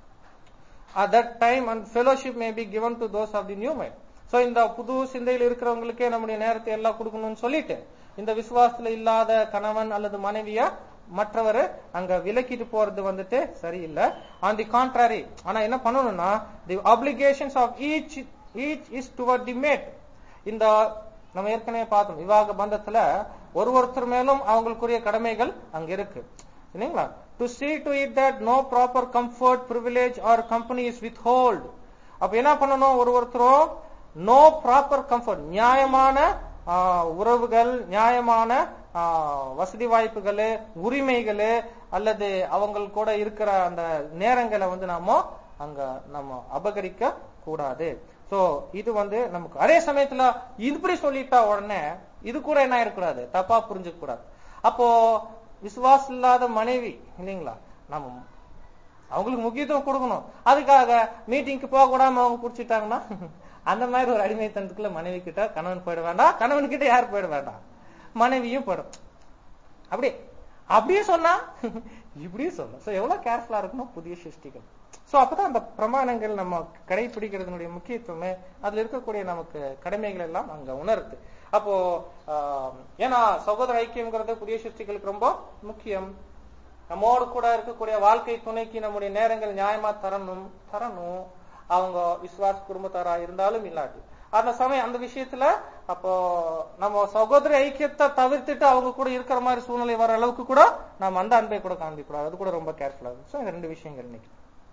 at that time and fellowship may be given to those of the new mind so இந்த புது சிந்தையில் இருக்கிறவங்களுக்கே நம்முடைய நேரத்தை எல்லாம் கொடுக்கணும்னு சொல்லிட்டு இந்த விசுவாசத்துல இல்லாத கணவன் அல்லது மனைவிய மற்றவர் அங்க விலக்கிட்டு போறது வந்துட்டு சரியில்லை ஆன் தி கான்ட்ராரி ஆனா என்ன பண்ணணும்னா the obligations of each each is toward the mate இந்த நம்ம ஏற்கனவே பார்த்தோம் விவாக பந்தத்துல ஒரு ஒருத்தர் மேலும் அவங்களுக்குரிய கடமைகள் அங்க இருக்கு இல்லைங்களா to see to it that no proper comfort privilege are company is with hold அப்ப என்ன பண்ணணும் ஒரு ஒருத்தரும் நோ ப்ராப்பர் கம்ஃபர்ட் நியாயமான ஆ, உறவுகள் நியாயமான ஆ, வசதி வாய்ப்புகள் உரிமைகள் அல்லது அவங்க கூட இருக்கிற அந்த நேரங்களை வந்து நாம அங்க நம்ம அபகரிக்க கூடாது சோ இது வந்து நமக்கு அதே சமயத்துல இப்படி சொல்லிட்டா உடனே இது கூட என்ன ஆயிடக்கூடாது தப்பா புரிஞ்சுக்க கூடாது அப்போ விசுவாசம் இல்லாத மனைவி இல்லைங்களா நம்ம அவங்களுக்கு முக்கியத்துவம் கொடுக்கணும் அதுக்காக மீட்டிங்க்கு போக கூடாம அவங்க புடிச்சிட்டாங்கன்னா அந்த மாதிரி ஒரு அடிமைத்தனத்துக்குள்ள மனைவி கிட்ட கணவன் போயிட வேண்டாம் கணவன் கிட்ட யார் போயிட வேண்டாம் மனைவியும் போயிடும் அப்படி அப்படியே சொன்னா இப்படியும் சொல்லணும் சோ எவ்வளவு கேர்ஃபுல்லா இருக்கணும் புதிய சிருஷ்டிகள் சோ அப்பதான் அந்த பிரமாணங்கள் நம்ம கடைபிடிக்கிறதுனுடைய முக்கியத்துவமே அதுல இருக்கக்கூடிய நமக்கு கடமைகள் எல்லாம் அங்க உணருது அப்போ ஆஹ், ஏன்னா சகோதர ஐக்கியம்ங்கிறது புதிய சிருஷ்டிகளுக்கு ரொம்ப முக்கியம் நம்மோடு கூட இருக்கக்கூடிய வாழ்க்கை துணைக்கு நம்முடைய நேரங்கள் நியாயமா தரணும் தரணும் அவங்க விசுவாச குடும்பத்தாரா இருந்தாலும் இல்லாட்டி அந்த சமயம் அந்த விஷயத்துல அப்போ நம்ம சகோதர ஐக்கியத்தை தவிர்த்துட்டு அவங்க கூட இருக்கிற மாதிரி சூழ்நிலை வர அளவுக்கு கூட நம்ம அந்த அன்பை கூட காண்பிக்க கூடாது அது கூட ரொம்ப கேர்ஃபுல்லா இருக்கும் So, இந்த ரெண்டு விஷயங்கள் இன்னைக்கு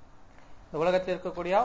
இந்த உலகத்தில் இருக்கக்கூடிய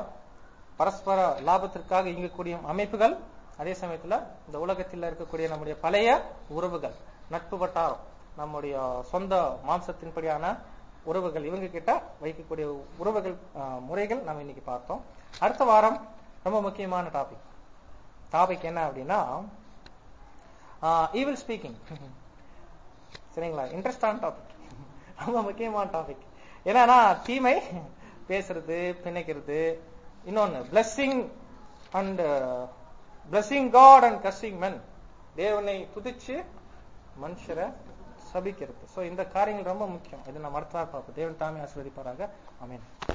பரஸ்பர லாபத்திற்காக இயங்கக்கூடிய அமைப்புகள் அதே சமயத்துல இந்த உலகத்தில் இருக்கக்கூடிய நம்முடைய பழைய உறவுகள் நட்பு வட்டாரம் நம்முடைய சொந்த மாம்சத்தின்படியான உறவுகள் இவங்க கிட்ட வைக்கக்கூடிய உறவுகள் ஆஹ், முறைகள் நம்ம இன்னைக்கு பார்த்தோம் அடுத்த வாரம் ரொம்ப முக்கியமான டாபிக் டாபிக் என்ன அப்படின்னா ஈவில் ஸ்பீக்கிங் சரிங்களா இன்ட்ரெஸ்டான டாபிக் ரொம்ப முக்கியமான டாபிக் என்னன்னா தீமை பேசுறது பிணைக்கிறது இன்னொன்னு blessing and blessing God and cursing men தேவனை துதிச்சு மனுஷரை சபிக்கிறது சோ இந்த காரியங்கள் ரொம்ப முக்கியம் இது நம்ம அடுத்த வாரம் பார்ப்போம் தேவன் தாமே ஆசீர்வதிப்பாராக ஆமென்